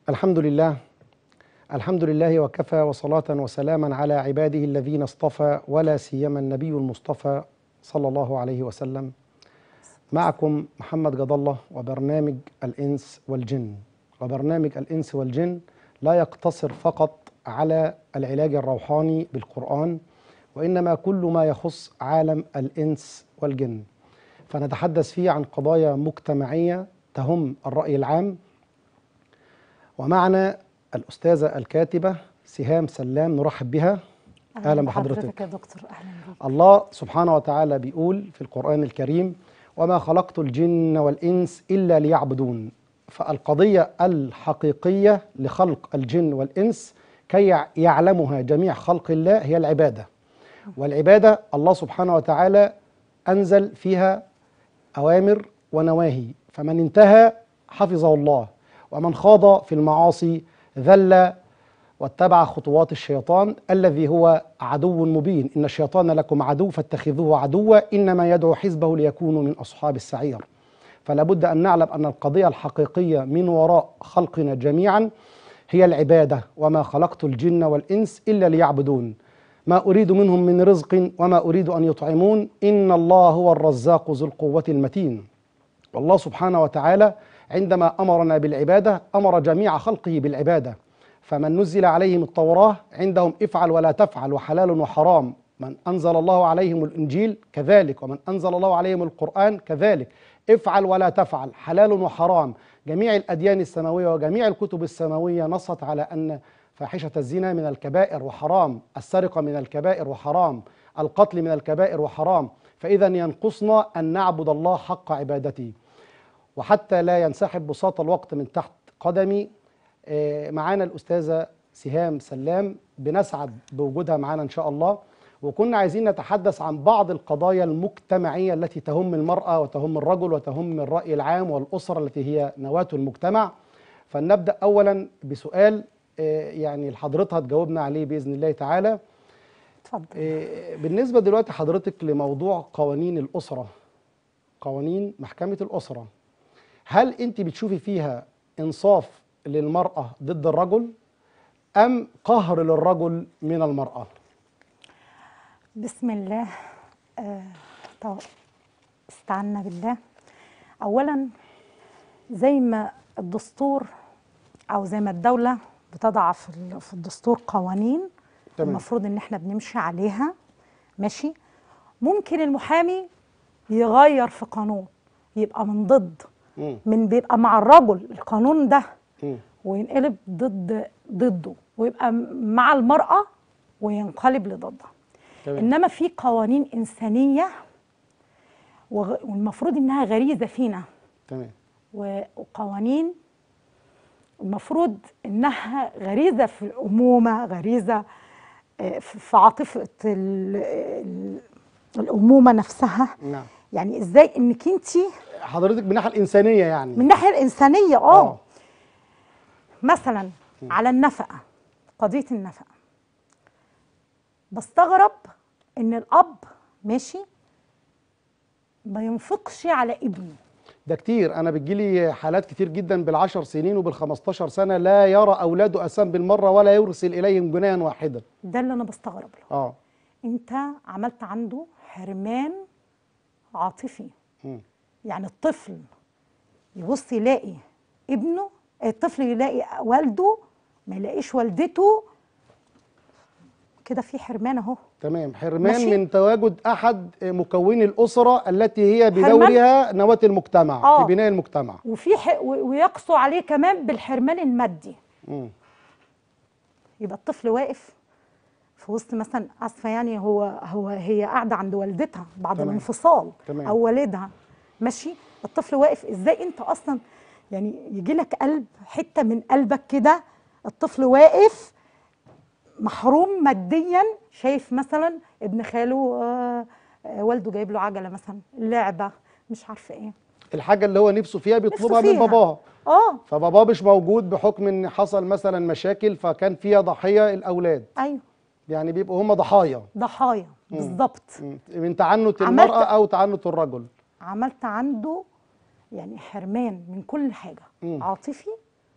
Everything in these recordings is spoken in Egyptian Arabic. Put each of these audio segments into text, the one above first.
الحمد لله الحمد لله وكفى وصلاة وسلاما على عباده الذين اصطفى ولا سيما النبي المصطفى صلى الله عليه وسلم معكم محمد جد الله وبرنامج الإنس والجن وبرنامج الإنس والجن لا يقتصر فقط على العلاج الروحاني بالقرآن وإنما كل ما يخص عالم الإنس والجن فنتحدث فيه عن قضايا مجتمعية تهم الرأي العام ومعنا الأستاذة الكاتبة سهام سلام نرحب بها أهلا بحضرتك يا دكتور اهلا بيك الله سبحانه وتعالى بيقول في القرآن الكريم وما خلقت الجن والإنس إلا ليعبدون فالقضية الحقيقية لخلق الجن والإنس كي يعلمها جميع خلق الله هي العبادة والعبادة الله سبحانه وتعالى أنزل فيها أوامر ونواهي فمن انتهى حفظه الله ومن خاض في المعاصي ذل واتبع خطوات الشيطان الذي هو عدو مبين إن الشيطان لكم عدو فاتخذوه عدوا إنما يدعو حزبه ليكونوا من أصحاب السعير فلا بد أن نعلم أن القضية الحقيقية من وراء خلقنا جميعا هي العبادة وما خلقت الجن والإنس إلا ليعبدون ما أريد منهم من رزق وما أريد أن يطعمون إن الله هو الرزاق ذو القوة المتين والله سبحانه وتعالى عندما أمرنا بالعبادة أمر جميع خلقه بالعبادة فمن نزل عليهم التوراة عندهم افعل ولا تفعل وحلال وحرام من أنزل الله عليهم الإنجيل كذلك ومن أنزل الله عليهم القرآن كذلك افعل ولا تفعل حلال وحرام جميع الأديان السماوية وجميع الكتب السماوية نصت على أن فاحشة الزنا من الكبائر وحرام السرقة من الكبائر وحرام القتل من الكبائر وحرام فإذا ينقصنا أن نعبد الله حق عبادته وحتى لا ينسحب بساط الوقت من تحت قدمي آه، معانا الأستاذة سهام سلام بنسعد بوجودها معانا إن شاء الله وكنا عايزين نتحدث عن بعض القضايا المجتمعية التي تهم المرأة وتهم الرجل وتهم الرأي العام والأسرة التي هي نواة المجتمع فلنبدأ أولا بسؤال آه، يعني لحضرتها تجاوبنا عليه بإذن الله تعالى اتفضل آه، بالنسبة دلوقتي حضرتك لموضوع قوانين الأسرة قوانين محكمة الأسرة هل أنت بتشوفي فيها إنصاف للمرأة ضد الرجل أم قهر للرجل من المرأة؟ بسم الله آه طب استعنا بالله اولا زي ما الدستور او زي ما الدوله بتضع في ال- في الدستور قوانين تمام. المفروض ان احنا بنمشي عليها ماشي ممكن المحامي يغير في قانون يبقى من ضد مم. من بيبقى مع الرجل القانون ده مم. وينقلب ضد ضده ويبقى مع المرأة وينقلب لضدها تمام. إنما في قوانين إنسانية وغ- والمفروض إنها غريزة فينا تمام و- وقوانين المفروض إنها غريزة في الأمومة غريزة آه، في في عاطفة ال- ال- الأمومة نفسها نعم يعني إزاي إنك أنتي حضرتك من الناحية الإنسانية يعني من الناحيه الانسانيه اه مثلا على النفقه قضيه النفقه بستغرب ان الاب ماشي ما ينفقش على ابنه ده كتير انا بتجيلي حالات كتير جدا بالعشر سنين وبالخمستاشر سنه لا يرى اولاده اسام بالمره ولا يرسل اليهم جنيها واحدا ده اللي انا بستغرب له اه انت عملت عنده حرمان عاطفي مم. يعني الطفل يبص يلاقي ابنه الطفل يلاقي والده ما يلاقيش والدته كده في حرمان اهو تمام حرمان ماشي. من تواجد احد مكوني الاسره التي هي بدورها نواه المجتمع آه. في بناء المجتمع وفي ح... و- ويقسو عليه كمان بالحرمان المادي مم. يبقى الطفل واقف في وسط مثلا اسفه يعني هو هو هي قاعده عند والدتها بعد تمام. الانفصال تمام. او والدها ماشي الطفل واقف ازاي انت اصلا يعني يجي لك قلب حته من قلبك كده الطفل واقف محروم ماديا شايف مثلا ابن خاله آه، آه، والده جايب له عجله مثلا لعبه مش عارفه ايه الحاجه اللي هو نفسه فيها بيطلبها نفسه من فيها. باباها اه فباباه مش موجود بحكم ان حصل مثلا مشاكل فكان فيها ضحيه الاولاد ايوه يعني بيبقوا هم ضحايا ضحايا بالظبط مم. من تعنت عملت- المراه او تعنت الرجل عملت عنده يعني حرمان من كل حاجه مم. عاطفي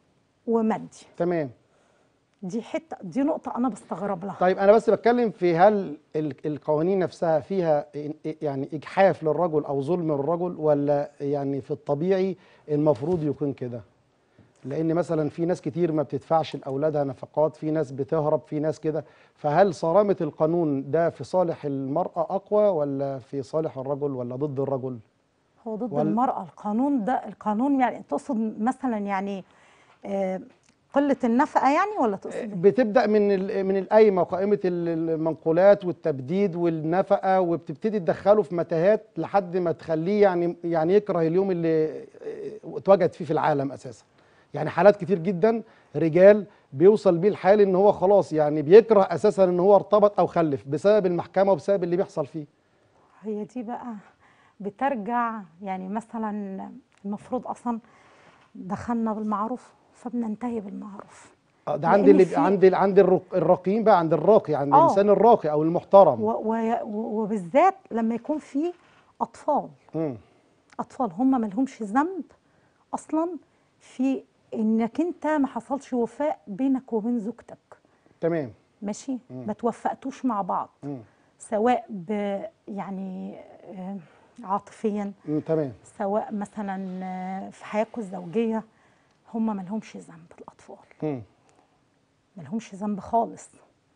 ومادي تمام دي حته دي نقطه انا بستغرب لها طيب انا بس بتكلم في هل ال- القوانين نفسها فيها إن- يعني اجحاف للرجل او ظلم للرجل ولا يعني في الطبيعي المفروض يكون كده لان مثلا في ناس كتير ما بتدفعش لاولادها نفقات في ناس بتهرب في ناس كده فهل صرامه القانون ده في صالح المراه اقوى ولا في صالح الرجل ولا ضد الرجل هو ضد وال- المرأة القانون ده القانون يعني تقصد مثلا يعني آه، قلة النفقة يعني ولا تقصد إيه؟ بتبدا من ال- من القايمه وقائمه ال- المنقولات والتبديد والنفقه وبتبتدي تدخله في متاهات لحد ما تخليه يعني يعني يكره اليوم اللي اه، اتوجد فيه في العالم اساسا يعني حالات كتير جدا رجال بيوصل بيه الحال ان هو خلاص يعني بيكره اساسا ان هو ارتبط او خلف بسبب المحكمه وبسبب اللي بيحصل فيه هي دي بقى بترجع يعني مثلا المفروض أصلا دخلنا بالمعروف فبننتهي بالمعروف اه، ده عند لأن اللي في- عند ال- عند الرق- الراقيين بقى عند الراقي عند اه. الانسان الراقي او المحترم و- و- وبالذات لما يكون في أطفال مم. أطفال هم ملهمش ذنب أصلا في إنك أنت ما حصلش وفاء بينك وبين زوجتك تمام ماشي ما توفقتوش مع بعض مم. سواء ب يعني آه، عاطفيا مم. تمام سواء مثلا آه، في حياتكم الزوجيه هم ما لهمش ذنب الاطفال مم. ما لهمش ذنب خالص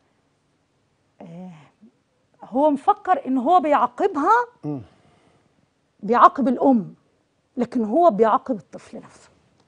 آه، هو مفكر ان هو بيعاقبها مم. بيعاقب الام لكن هو بيعاقب الطفل نفسه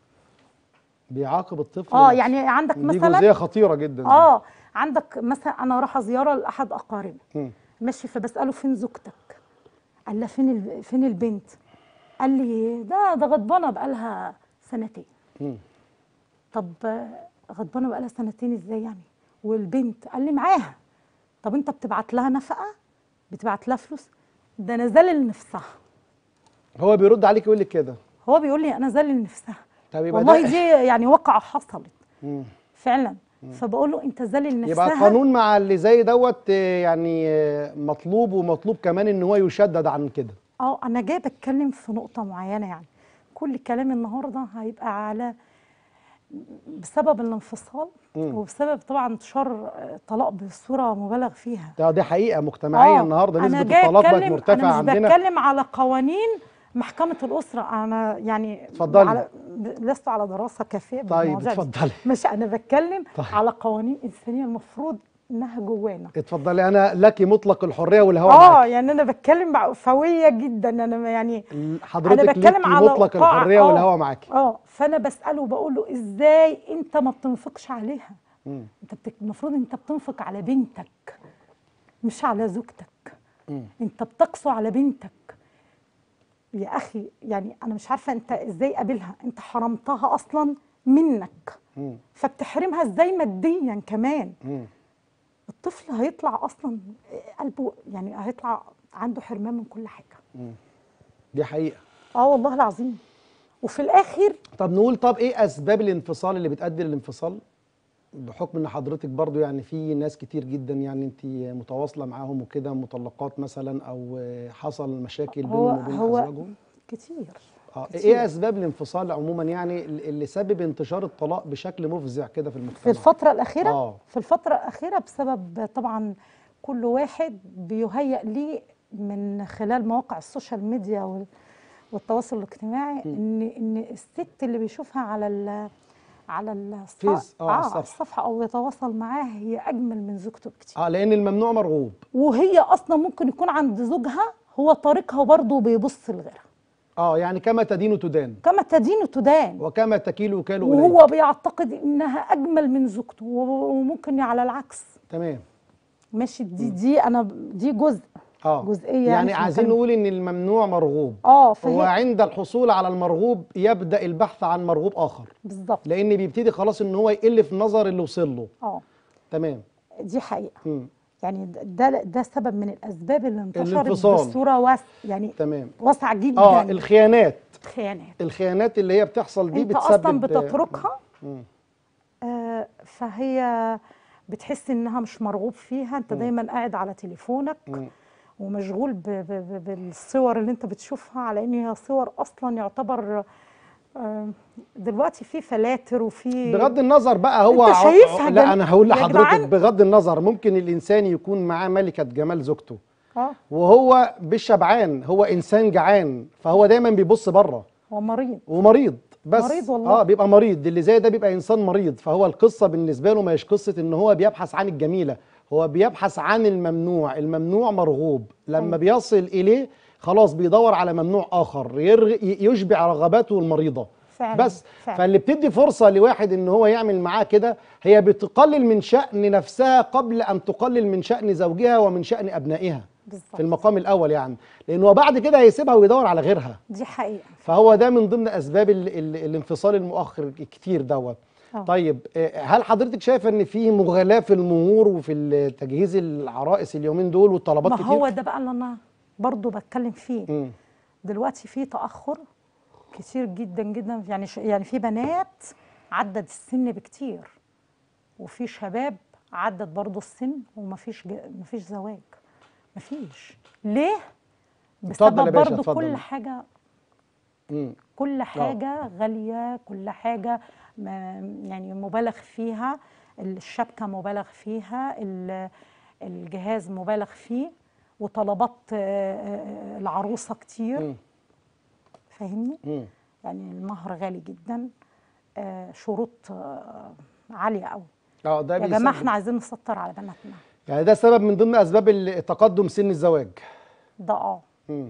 بيعاقب الطفل اه نفسه. يعني عندك دي مثلا جزئيه خطيره جدا دي. اه عندك مثلا انا رايحه زياره لاحد اقاربي مم. ماشي فبساله فين زوجتك قال لها فين ال- فين البنت قال لي ده ده غضبانه بقالها سنتين مم. طب آه، غضبانه بقالها سنتين ازاي يعني والبنت قال لي معاها طب انت بتبعت لها نفقه بتبعت لها فلوس ده انا زال لنفسها هو بيرد عليك يقول لك كده هو بيقول لي انا زال لنفسها طب يبقى والله ده- دي يعني واقعه حصلت مم. فعلا فبقول له انت زال لنفسها يبقى القانون مع اللي زي دوت آه، يعني آه، مطلوب ومطلوب كمان ان هو يشدد عن كده اه انا جايه بتكلم في نقطه معينه يعني كل كلام النهارده هيبقى على بسبب الانفصال مم. وبسبب طبعا انتشار آه، الطلاق بصوره مبالغ فيها ده دي حقيقه مجتمعيه آه، النهارده أنا نسبه جاية الطلاق بقت أتكلم- مرتفعه انا مش عندنا بتكلم على قوانين محكمه الاسره انا يعني اتفضلي. على ب- لست على دراسه كافيه طيب بالمواضيع دي. اتفضلي مش انا بتكلم طيب. على قوانين انسانيه المفروض انها جوانا اتفضلي انا لك مطلق الحريه والهوى اه معاك يعني انا بتكلم بعفويه جدا انا ما- يعني حضرتك أنا بتكلم ليكي على مطلق وقائع، الحريه آه. والهوى معاكي اه فانا بساله بقول له ازاي انت ما بتنفقش عليها مم. انت بتك... المفروض انت بتنفق على بنتك مش على زوجتك مم. انت بتقسو على بنتك يا اخي يعني انا مش عارفه انت ازاي قابلها انت حرمتها اصلا منك مم. فبتحرمها ازاي ماديا كمان مم. الطفل هيطلع اصلا قلبه يعني هيطلع عنده حرمان من كل حاجه دي حقيقه اه والله العظيم وفي الاخر طب نقول طب ايه اسباب الانفصال اللي بتؤدي للانفصال بحكم ان حضرتك برضو يعني في ناس كتير جدا يعني انت متواصله معاهم وكده مطلقات مثلا او حصل مشاكل هو بينهم وبين هو ازواجهم كتير اه كتير. ايه اسباب الانفصال عموما يعني اللي سبب انتشار الطلاق بشكل مفزع كده في في المجتمع الفترة الأخيرة آه. في الفترة الأخيرة بسبب طبعا كل واحد بيهيأ ليه من خلال مواقع السوشيال ميديا وال- والتواصل الاجتماعي ان ان الست اللي بيشوفها على ال على الص- فيس، آه، على على الصفحة. الصفحه او يتواصل معاها هي اجمل من زوجته بكتير اه لان الممنوع مرغوب وهي اصلا ممكن يكون عند زوجها هو طريقها برضه بيبص لغيرها اه يعني كما تدين تدان كما تدين تدان وكما تكيل وكال اليك وهو بيعتقد انها اجمل من زوجته وممكن على العكس تمام ماشي دي دي انا دي جزء اه جزئية يعني مش عايزين مكمل. نقول ان الممنوع مرغوب اه فهي وعند الحصول على المرغوب يبدا البحث عن مرغوب اخر بالظبط لان بيبتدي خلاص ان هو يقل في نظر اللي وصل له اه تمام دي حقيقه مم. يعني ده ده سبب من الاسباب اللي انتشرت الانفصال. بصوره واسعه يعني تمام واسعه جدا اه الخيانات خيانات الخيانات اللي هي بتحصل دي انت بتسبب اصلا بتتركها مم. آه فهي بتحس انها مش مرغوب فيها انت دايما قاعد على تليفونك مم. ومشغول ب ب ب بالصور اللي انت بتشوفها على ان هي صور اصلا يعتبر آه، دلوقتي في فلاتر وفي بغض النظر بقى هو أنت ع- شايفها لا جم- انا هقول يا لحضرتك جدعان. بغض النظر ممكن الانسان يكون معاه ملكه جمال زوجته اه وهو مش شبعان هو انسان جعان فهو دايما بيبص بره هو مريض ومريض بس مريض والله. اه بيبقى مريض اللي زي ده بيبقى انسان مريض فهو القصه بالنسبه له ما هيش قصه ان هو بيبحث عن الجميله هو بيبحث عن الممنوع الممنوع مرغوب لما بيصل اليه خلاص بيدور على ممنوع اخر يرغ... ي- يشبع رغباته المريضه فعلا بس فعلا. فاللي بتدي فرصه لواحد ان هو يعمل معاه كده هي بتقلل من شأن نفسها قبل ان تقلل من شأن زوجها ومن شأن ابنائها بالظبط في المقام الاول يعني لانه بعد كده هيسيبها ويدور على غيرها دي حقيقه فهو ده من ضمن اسباب ال ال الانفصال المؤخر كتير دوت آه. طيب آه، هل حضرتك شايفه ان في مغالاه في المهور وفي تجهيز العرائس اليومين دول والطلبات ما كتير هو ده بقى اللي انا برضو بتكلم فيه مم. دلوقتي في تاخر كتير جدا جدا يعني ش... يعني في بنات عدت السن بكتير وفي شباب عدت برضو السن ومفيش ج... مفيش زواج مفيش ليه اتفضل يا بسبب باشا، برضو اتفضل. كل حاجه مم. كل حاجة غالية كل حاجة ما- يعني مبالغ فيها الشبكة مبالغ فيها ال- الجهاز مبالغ فيه وطلبات آه، آه، العروسة كتير مم. فاهمني مم. يعني المهر غالي جدا آه، شروط آه، عالية قوي اه ده يا جماعة بيسبب- احنا عايزين نسطر على بناتنا يعني ده سبب من ضمن اسباب ال- تقدم سن الزواج ده اه مم.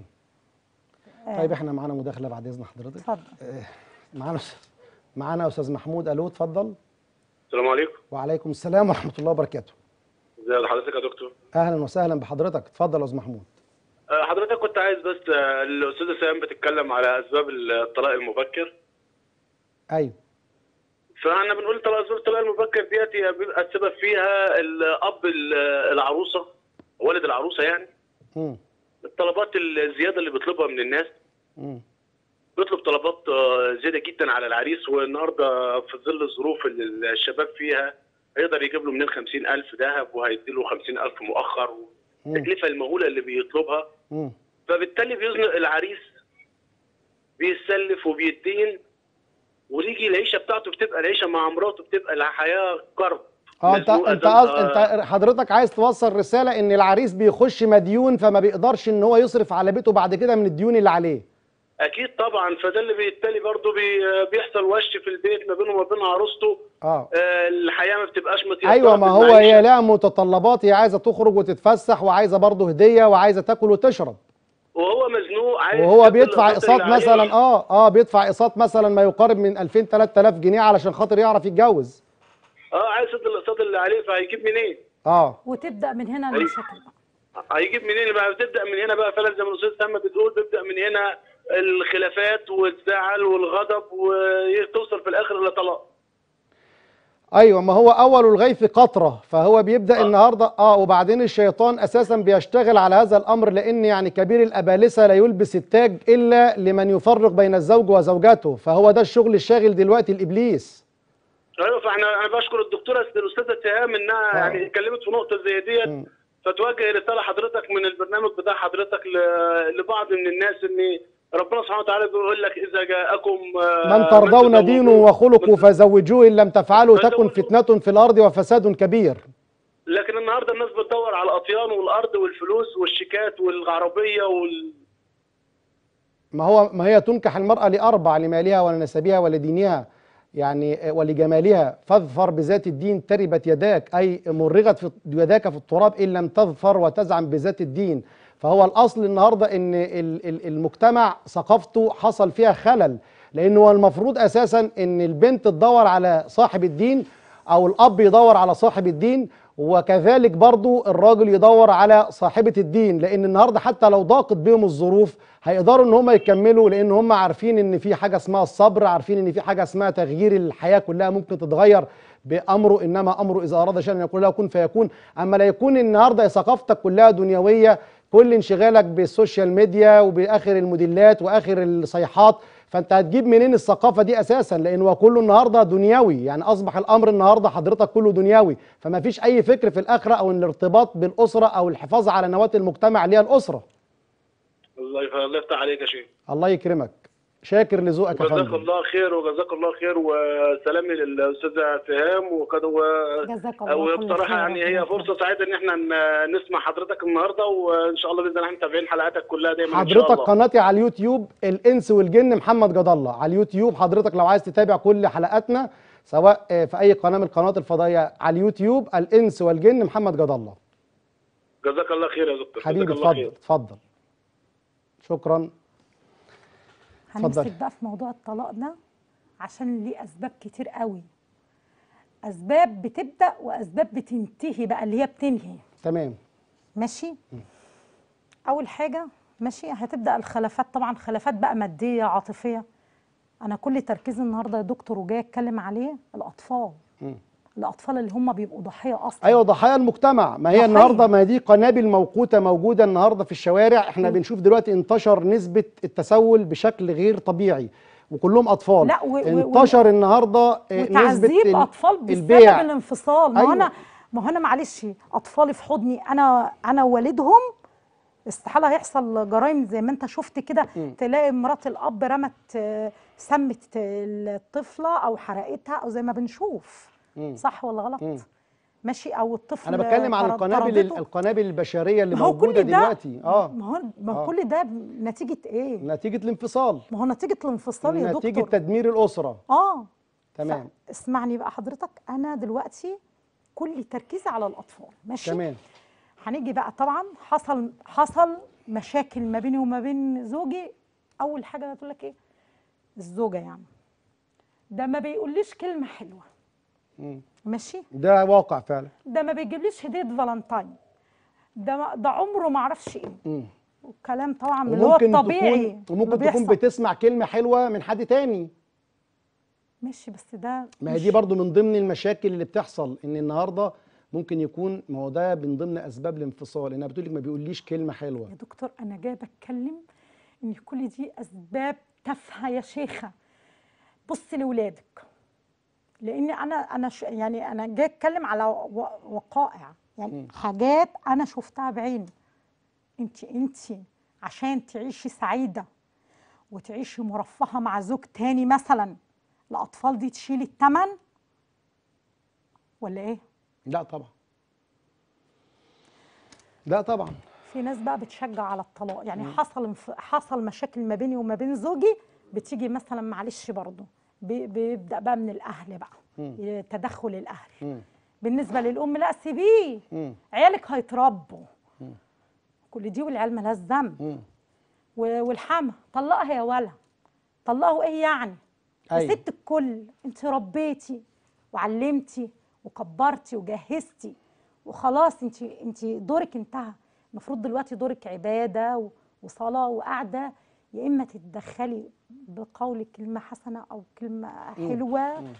طيب احنا معانا مداخله بعد اذن حضرتك اتفضل معانا معانا استاذ محمود الو اتفضل السلام عليكم وعليكم السلام ورحمه الله وبركاته ازي حضرتك يا دكتور اهلا وسهلا بحضرتك اتفضل يا استاذ محمود آه، حضرتك كنت عايز بس آه، الاستاذه سام بتتكلم على اسباب الطلاق المبكر ايوه فاحنا بنقول طلاق اسباب الطلاق المبكر ديت هي بيبقى السبب فيها الاب ال- العروسه والد العروسه يعني مم. الطلبات الزياده اللي بيطلبها من الناس مم. بيطلب طلبات آه، زياده جدا على العريس والنهارده في ظل الظروف اللي الشباب فيها هيقدر يجيب له منين 50000 ذهب وهيدي له 50000 مؤخر التكلفه المهوله اللي بيطلبها مم. فبالتالي بيزنق العريس بيتسلف وبيدين ويجي العيشه بتاعته بتبقى العيشه مع مراته بتبقى الحياه كرب اه انت مزنوقة انت زنقة- قصد انت حضرتك عايز توصل رساله ان العريس بيخش مديون فما بيقدرش ان هو يصرف على بيته بعد كده من الديون اللي عليه اكيد طبعا فده اللي بالتالي برضه بي بيحصل وش في البيت ما بينه وما بين عروسته اه آه، الحياه ما بتبقاش متيسره ايوه ما هو بالمعيشة. هي لها متطلبات هي عايزه تخرج وتتفسح وعايزه برضه هديه وعايزه تاكل وتشرب وهو مزنوق عايز وهو يسد بيدفع الأقساط اقساط اللي عليه. مثلا اه اه بيدفع اقساط مثلا ما يقارب من 2000 3000 جنيه علشان خاطر يعرف يتجوز اه عايز يسد الاقساط اللي عليه فهيجيب منين؟ اه وتبدأ من هنا المشاكل هيجيب منين بقى بتبدا من هنا بقى فعلا زي ما الاستاذ سامه بتقول بيبدا من هنا الخلافات والزعل والغضب وتوصل في الاخر الى طلاق ايوه ما هو اول الغيث قطره فهو بيبدا النهارده اه وبعدين الشيطان اساسا بيشتغل على هذا الامر لان يعني كبير الابالسه لا يلبس التاج الا لمن يفرق بين الزوج وزوجته فهو ده الشغل الشاغل دلوقتي الابليس ايوه فاحنا انا بشكر الدكتوره الاستاذه سهام انها آه. يعني اتكلمت في نقطه زي ديت مم. فتوجه رساله حضرتك من البرنامج بتاع حضرتك ل- لبعض من الناس ان ربنا سبحانه وتعالى بيقول لك اذا جاءكم آه، من ترضون دينه وخلقه من- فزوجوه ان لم تفعلوا تكن فزوجوه. فتنه في الارض وفساد كبير لكن النهارده الناس بتدور على الاطيان والارض والفلوس والشيكات والعربيه وال ما هو ما هي تنكح المرأة لأربع لمالها ولنسبها ولدينها يعني ولجمالها فاظفر بذات الدين تربت يداك أي مرغت في يداك في التراب إن لم تظفر وتزعم بذات الدين فهو الأصل النهاردة إن ال- ال- المجتمع ثقافته حصل فيها خلل لأنه هو المفروض أساسا إن البنت تدور على صاحب الدين أو الأب يدور على صاحب الدين وكذلك برضو الراجل يدور على صاحبة الدين لأن النهاردة حتى لو ضاقت بهم الظروف هيقدروا ان هم يكملوا لان هم عارفين ان في حاجه اسمها الصبر عارفين ان في حاجه اسمها تغيير الحياه كلها ممكن تتغير بامره انما امره اذا اراد شيئا ان يقول له كن فيكون اما لا يكون النهارده ثقافتك كلها دنيويه كل انشغالك بالسوشيال ميديا وباخر الموديلات واخر الصيحات فانت هتجيب منين الثقافه دي اساسا لان هو كله النهارده دنيوي يعني اصبح الامر النهارده حضرتك كله دنيوي فما فيش اي فكر في الاخره او الارتباط بالاسره او الحفاظ على نواه المجتمع اللي هي الاسره الله يف- الله يفتح عليك يا شيخ الله يكرمك شاكر لذوقك يا جزاك فندم الله خير وجزاك الله خير وسلامي للاستاذه فهام وكد و... جزاك الله كل وبصراحه خير، يعني ربنا هي فرصه يخليك. سعيده ان احنا ن- نسمع حضرتك النهارده وان شاء الله باذن الله متابعين حلقاتك كلها دايما ان شاء حضرتك الله قناتي على اليوتيوب الانس والجن محمد جد الله على اليوتيوب حضرتك لو عايز تتابع كل حلقاتنا سواء آه، في اي قناه من القنوات الفضائيه على اليوتيوب الانس والجن محمد جد الله جزاك الله خير يا دكتور حبيبي جزاك الله اتفضل خير. اتفضل شكرا اتفضل. هنمسك بقى في موضوع الطلاق ده عشان ليه اسباب كتير قوي اسباب بتبدا واسباب بتنتهي بقى اللي هي بتنهي تمام ماشي اول حاجه ماشي هتبدا الخلافات طبعا خلافات بقى ماديه عاطفيه انا كل تركيزي النهارده يا دكتور وجاي اتكلم عليه الاطفال مم. الاطفال اللي هم بيبقوا ضحيه اصلا ايوه ضحايا المجتمع ما هي ضحايا. النهارده ما هي دي قنابل موقوته موجوده النهارده في الشوارع احنا بنشوف دلوقتي انتشر نسبه التسول بشكل غير طبيعي وكلهم اطفال لا، و- و- انتشر النهارده آه، نسبه وتعذيب ال- اطفال بسبب البيع الانفصال ما هو أيوة. انا ما هو انا معلش اطفالي في حضني انا انا والدهم استحاله هيحصل جرائم زي ما انت شفت كده تلاقي مرات الاب رمت آه، سمت الطفله او حرقتها او زي ما بنشوف مم. صح ولا غلط مم. ماشي او الطفل انا بتكلم عن طر- القنابل طردته. القنابل البشريه اللي ما هو موجوده كل ده دلوقتي اه ما هو ما هو آه. كل ده نتيجه ايه نتيجه الانفصال ما هو نتيجه الانفصال يا نتيجه دكتور تدمير الاسره اه تمام اسمعني بقى حضرتك انا دلوقتي كل تركيزي على الاطفال ماشي تمام هنيجي بقى طبعا حصل حصل مشاكل ما بيني وما بين زوجي اول حاجه هتقول لك ايه الزوجه يعني ده ما بيقوليش كلمه حلوه مم. ماشي ده واقع فعلا ده ما بيجيبليش هديه فالنتاين ده ما- ده عمره ما اعرفش ايه مم. والكلام طبعا اللي هو وممكن الطبيعي تكون وممكن اللي تكون بيحصل. بتسمع كلمه حلوه من حد تاني ماشي بس ده ما هي مش- دي برضو من ضمن المشاكل اللي بتحصل ان النهارده ممكن يكون ما هو ده من ضمن اسباب الانفصال انها بتقول لك ما بيقوليش كلمه حلوه يا دكتور انا جايه بتكلم ان كل دي اسباب تافهه يا شيخه بص لاولادك لان انا انا ش... يعني انا جايه اتكلم على و... وقائع يعني حاجات انا شفتها بعيني انت انت عشان تعيشي سعيده وتعيشي مرفهه مع زوج تاني مثلا الاطفال دي تشيل الثمن ولا ايه لا طبعا لا طبعا في ناس بقى بتشجع على الطلاق يعني حصل انف- حصل مشاكل ما بيني وما بين زوجي بتيجي مثلا معلش برضه بي- بيبدا بقى من الاهل بقى تدخل الاهل مم. بالنسبه للام لا سيبيه مم. عيالك هيتربوا كل دي والعيال مالهاش ذنب مم. و- والحما طلقها يا ولا طلقه ايه يعني يا أيوة. ست الكل انت ربيتي وعلمتي وكبرتي وجهزتي وخلاص انت انت دورك انتهى المفروض دلوقتي دورك عباده و- وصلاه وقعده يا اما تتدخلي بقول كلمه حسنه او كلمه حلوه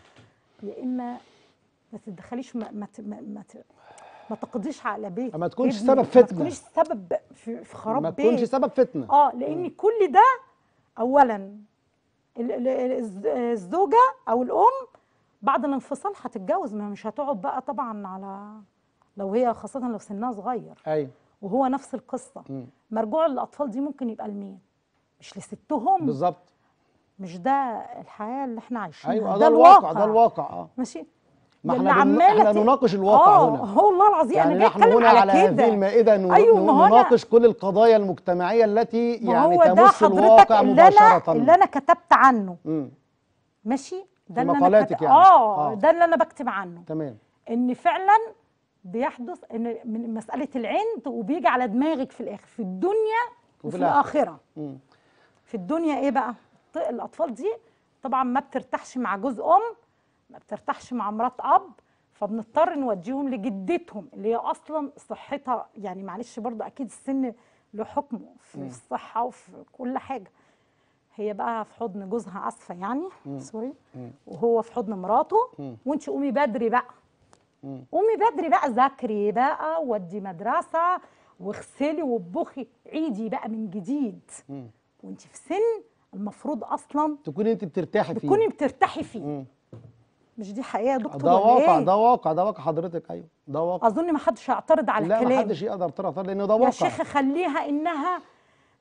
يا اما ما تتدخليش ما ما ت- ما, ما, ت- ما تقضيش على بيت ما تكونش ابنك، سبب ما فتنة. تكونيش سبب في, في خراب ما بيت تكونش سبب فتنه اه لان كل ده اولا ال- ال- الز- الزوجه او الام بعد الانفصال هتتجوز ما مش هتقعد بقى طبعا على لو هي خاصه لو سنها صغير ايوه وهو نفس القصه مم. مرجوع للاطفال دي ممكن يبقى لمين مش لستهم بالظبط مش ده الحياه اللي احنا عايشينها ايوه ده الواقع ده الواقع اه ماشي ما اللي احنا بن- عمالة احنا ت- نناقش الواقع آه، هنا هو والله العظيم يعني انا جاي نحن اتكلم هنا على, على كده هذه المائده ن- أيوة، ن- ما هو أنا- نناقش كل القضايا المجتمعيه التي ما يعني هو ده تمس حضرتك الواقع اللي انا مباشره اللي انا كتبت عنه مم. ماشي ده في اللي مقالاتك انا كت... يعني. آه, آه. ده اللي انا بكتب عنه تمام ان فعلا بيحدث ان من مساله العند وبيجي على دماغك في الاخر في الدنيا وفي وفي الآخرة. الاخره مم. في الدنيا ايه بقى الط- الاطفال دي طبعا ما بترتاحش مع جوز ام ما بترتاحش مع مرات اب فبنضطر نوديهم لجدتهم اللي هي اصلا صحتها يعني معلش برضو اكيد السن له حكمه في الصحه وفي كل حاجه هي بقى في حضن جوزها اسفه يعني سوري وهو في حضن مراته وانت قومي بدري بقى قومي بدري بقى ذاكري بقى ودي مدرسه واغسلي واطبخي عيدي بقى من جديد وانت في سن المفروض اصلا تكوني انت بترتاحي فيه تكوني بترتاحي فيه مم. مش دي حقيقه يا دكتور ده ولا واقع إيه؟ ده واقع ده واقع حضرتك ايوه ده واقع اظن ما حدش هيعترض على لا ما الكلام حدش يقدر يعترض لان ده يا واقع شيخه خليها انها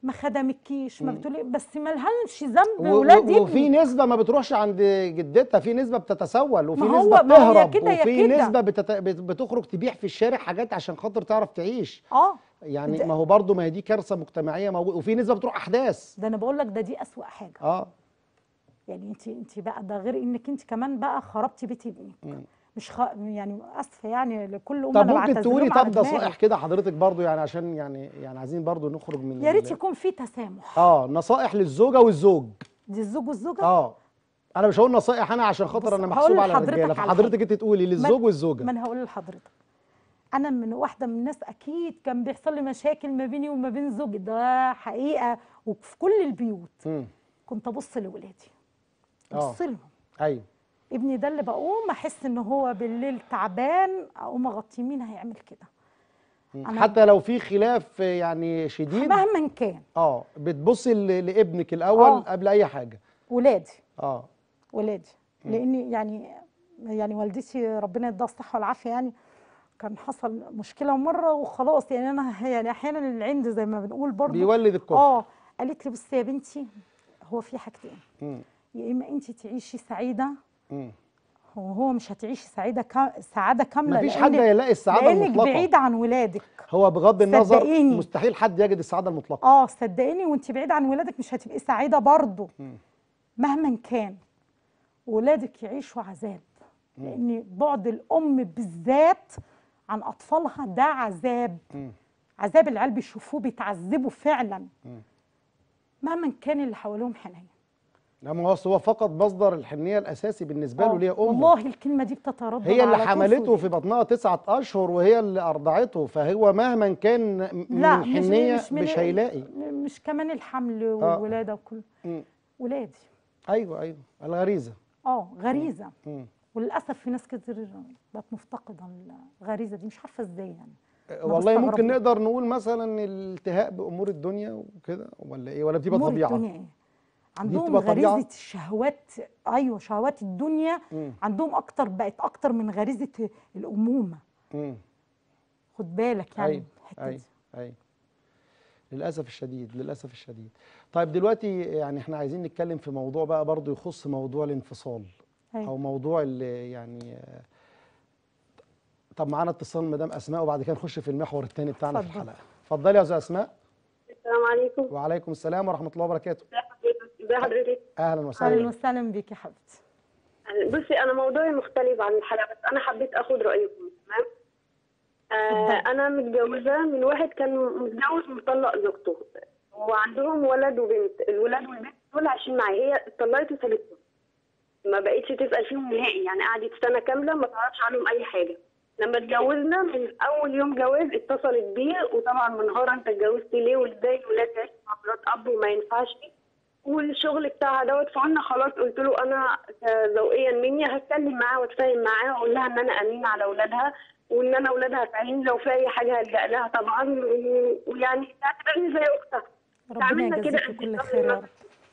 ما خدمكيش ما بتقولي بس ما لهاش ذنب و- ولاد و- وفي ابني نسبة ما بتروحش عند جدتها في نسبة بتتسول وفي ما هو- نسبة ما هي بتهرب كده يا وفي كده. نسبة بتت... بت- بتخرج تبيع في الشارع حاجات عشان خاطر تعرف تعيش اه يعني ده- ما هو برضو ما هي دي كارثة مجتمعية موجودة وفي نسبة بتروح أحداث ده انا بقول لك ده دي اسوأ حاجه اه يعني انت انت بقى ده غير انك انت كمان بقى خربتي بيت ابنك مش خ... يعني اسفه يعني لكل ام طب انا ممكن بعتذر تقولي لهم على طب دماغي. نصائح كده حضرتك برضو يعني عشان يعني يعني عايزين برضو نخرج من يا ريت ال- يكون في تسامح اه نصائح للزوجة والزوج دي الزوج والزوجه اه انا مش هقول نصائح انا عشان خاطر بص، انا هقول محسوب على لحضرتك الرجاله على فحضرتك حاجة. انت تقولي للزوج والزوجه ما انا هقول لحضرتك انا من واحده من الناس اكيد كان بيحصل لي مشاكل ما بيني وما بين زوجي ده حقيقه وفي كل البيوت مم. كنت ابص لاولادي آه. ابص لهم ايوه ابني ده اللي بقوم احس ان هو بالليل تعبان اقوم اغطيه مين هيعمل كده أنا- حتى لو في خلاف يعني شديد مهما كان اه بتبصي ل- لابنك الاول آه. قبل اي حاجه ولادي اه ولادي لاني يعني يعني والدتي ربنا يديها الصحه والعافيه يعني كان حصل مشكله مره وخلاص يعني انا يعني احيانا العند زي ما بنقول برضو بيولد الكفر اه قالت لي بصي يا بنتي هو في حاجتين مم. يا اما انت تعيشي سعيده مم. هو هو مش هتعيشي سعيده كا... سعاده كامله مفيش لأنك- حد هيلاقي السعاده لانك المطلقه بعيده عن ولادك هو بغض النظر صدقيني. مستحيل حد يجد السعاده المطلقه اه صدقيني وانت بعيده عن ولادك مش هتبقي سعيده برضه مم. مهما كان ولادك يعيشوا عذاب لان بعد الام بالذات عن اطفالها ده عذاب مم. عذاب العيال بيشوفوه بيتعذبوا فعلا مم. مهما كان اللي حواليهم حنين لما هو أصل هو فقط مصدر الحنيه الاساسي بالنسبه له آه، اللي هي امه والله الكلمه دي بتتردد هي اللي على طول حملته في في بطنها تسعة أشهر وهي اللي أرضعته فهو مهما كان م- من لا مش الحنية مش, من مش هيلاقي م- مش كمان الحمل والولاده وكل مم. ولادي أيوه أيوه الغريزة اه غريزه مم. وللاسف في ناس كتير بقت مفتقده الغريزه دي مش عارفه ازاي يعني والله بستغرب ممكن منه. نقدر نقول مثلا الالتهاء بأمور الدنيا وكده ولا إيه ولا بتبقى أمور طبيعة الدنيا ايه عندهم بتبقى طبيعة؟ غريزه الشهوات ايوه شهوات الدنيا مم. عندهم اكتر بقت اكتر من غريزه الامومه مم. خد بالك يعني أيوه الحته أيوه دي أيوه للأسف الشديد للأسف الشديد طيب دلوقتي يعني احنا عايزين نتكلم في موضوع بقى برضو يخص موضوع الانفصال أيوة. أو موضوع اللي يعني آه، طب معانا اتصال مدام أسماء وبعد كده نخش في المحور الثاني بتاعنا في اتفضل. الحلقة اتفضلي يا أستاذ أسماء السلام عليكم وعليكم السلام ورحمة الله وبركاته ازي حضرتك ازي حضرتك أهلا اهلا وسهلا وسهلا بيك يا حبيبتي بصي انا موضوعي مختلف عن الحلقه بس انا حبيت اخد رايكم تمام آه اتفضلي. انا متجوزه من واحد كان متجوز مطلق زوجته وعندهم ولد وبنت الولاد والبنت دول عايشين معايا هي اتطلقت وسابتهم ما بقتش تسال فيهم نهائي يعني قعدت سنه كامله ما تعرفش عنهم اي حاجه لما اتجوزنا من اول يوم جواز اتصلت بيه وطبعا منهارة انت اتجوزت ليه وازاي الولاد تعيش مع مرات اب وما ينفعش والشغل بتاعها دوت فقلنا خلاص قلت له انا ذوقيا مني هتكلم معاها واتفاهم معاها واقول لها ان انا امينه على اولادها وان انا اولادها فاهمين لو في اي حاجه هلجا لها طبعا و- ويعني تعتبرني زي اختها ربنا عملنا كده يجازيكي كل خير يا رب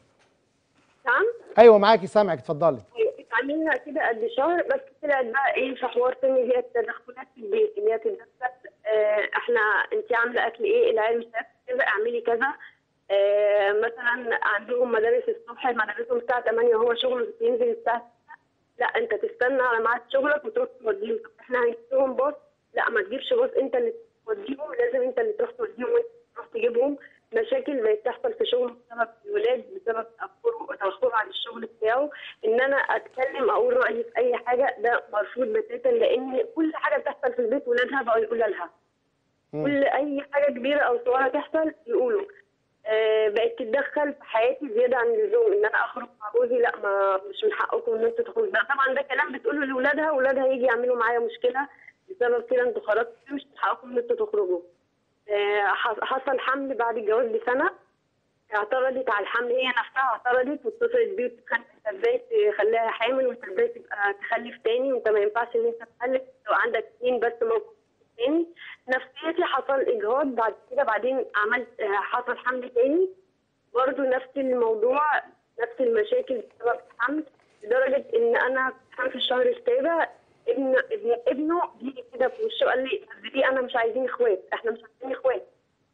نعم أيوه معاكي سامعك اتفضلي عملنا كده قد شهر بس طلعت بقى ايه في حوار تاني اللي هي التدخلات في البيت اللي هي تتدخل آه احنا انت عامله اكل ايه العيال مش عارفة كذا اعملي كذا آه مثلا عندهم مدارس الصبح مدارسهم الساعه 8 وهو شغله بينزل الساعه 6 لا انت تستنى على ميعاد شغلك وتروح توديهم طب احنا هنجيب لهم باص لا ما تجيبش باص انت اللي توديهم لازم انت اللي تروح توديهم وانت تروح تجيبهم مشاكل بقت تحصل في شغله بسبب الولاد بسبب تاخره تاخره عن الشغل بتاعه ان انا اتكلم اقول رايي في اي حاجه ده مرفوض بتاتا لان كل حاجه بتحصل في البيت ولادها بقوا يقولوا لها مم. كل اي حاجه كبيره او صغيره تحصل يقولوا آه بقت تتدخل في حياتي زياده عن اللزوم ان انا اخرج مع جوزي لا ما مش من حقكم ان انتوا تخرجوا ده طبعا ده كلام بتقوله لاولادها واولادها يجي يعملوا معايا مشكله بسبب كده انتوا خرجتوا مش من حقكم ان انتوا تخرجوا آه حص- حصل حمل بعد الجواز بسنه اعترضت على الحمل هي نفسها اعترضت واتصلت بيه وتتخانق انت ازاي تخليها حامل وانت ازاي تبقى تخلف تاني وانت ما ينفعش ان انت تخلف لو عندك اتنين بس موجود تاني نفسيتي حصل اجهاض بعد كده بعدين عملت آه، حصل حمل تاني برضه نفس الموضوع نفس المشاكل بسبب الحمل لدرجه ان انا كان في الشهر السابع ابن ابن ابنه جه كده في وشه قال لي دي انا مش عايزين اخوات احنا مش عايزين اخوات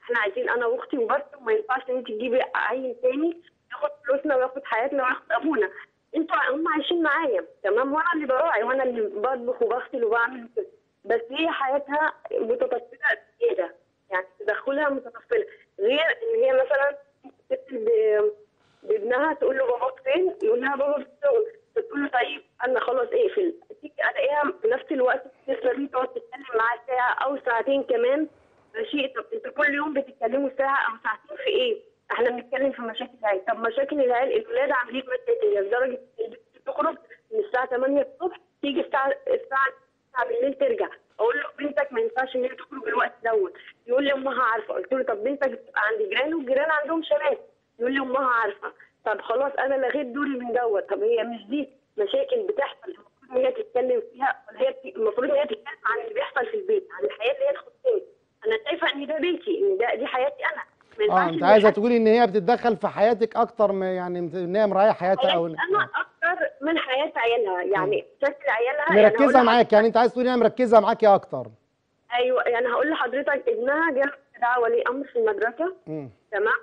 احنا عايزين انا واختي وبس وما ينفعش ان انت تجيبي عيل تاني ياخد فلوسنا وياخد حياتنا وياخد ابونا انتوا هم عايشين معايا تمام وانا اللي براعي وانا اللي بطبخ وبغسل وبعمل كده بس هي حياتها متطفله زياده يعني تدخلها متطفله غير ان هي مثلا تتصل ب- بابنها تقول له باباك فين يقول لها بابا في الشغل فتقول له طيب انا خلاص اقفل تيجي الاقيها في نفس الوقت الطفله دي تقعد تتكلم معاه ساعه او ساعتين كمان ماشي طب انتوا كل يوم بتتكلموا ساعه او ساعتين في ايه؟ احنا بنتكلم في مشاكل العيال طب مشاكل العيال الولاد عاملين مشاكل لدرجه ان البنت تخرج من الساعه 8 الصبح تيجي الساعه الساعه 9 بالليل ترجع اقول له بنتك ما ينفعش ان هي تخرج الوقت دوت يقول لي امها عارفه قلت له طب بنتك بتبقى عند جيران والجيران عندهم شباب يقول لي امها عارفه طب خلاص انا لغيت دوري من دوت طب هي مش دي مشاكل بتحصل المفروض ان هي تتكلم فيها ولا هي بت- المفروض ان هي تتكلم عن اللي بيحصل في البيت عن الحياه اللي هي تخصني انا شايفه ان ده بيتي ان ده دي حياتي انا ما اه ينفعش انت إن عايزه حد- تقولي ان هي بتتدخل في حياتك اكتر ما يعني ان هي مراعيه حياتها او حياتي انا اكتر من حياه عيالها يعني شكل عيالها يعني هقول مركزه لحضرتك- معاك يعني انت عايز تقولي انها مركزه معاكي اكتر ايوه يعني هقول لحضرتك ابنها جاب دعوه ولي امر في المدرسه مم. تمام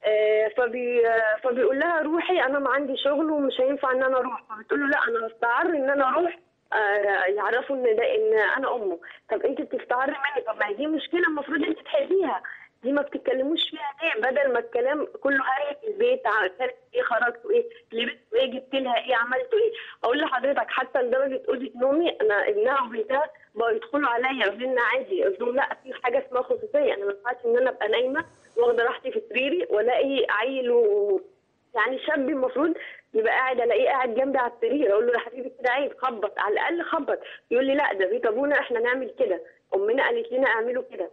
آه فبي آه، فبيقول لها روحي انا ما عندي شغل ومش هينفع ان انا اروح فبتقول له لا انا استعر ان انا اروح آه يعرفوا ان ده ان انا امه طب انت بتستعر مني طب ما هي دي مشكله المفروض انت تحليها دي ما بتتكلموش فيها ليه بدل ما الكلام كله هاي في البيت ع- كلت ايه خرجتوا ايه لبستوا ايه جبت لها ايه عملتوا ايه اقول لحضرتك حتى لدرجه اوضه نومي انا ابنها وبنتها بقوا يدخلوا عليا يقولوا لنا عادي قلت لهم لا في حاجه اسمها خصوصيه انا ما ينفعش ان انا ابقى نايمه واخده راحتي في سريري والاقي عيل و... يعني شاب المفروض يبقى قاعد الاقيه قاعد جنبي على السرير اقول له يا حبيبي كده عيب خبط على الاقل خبط يقول لي لا ده بيت ابونا احنا نعمل كده امنا قالت لنا اعملوا كده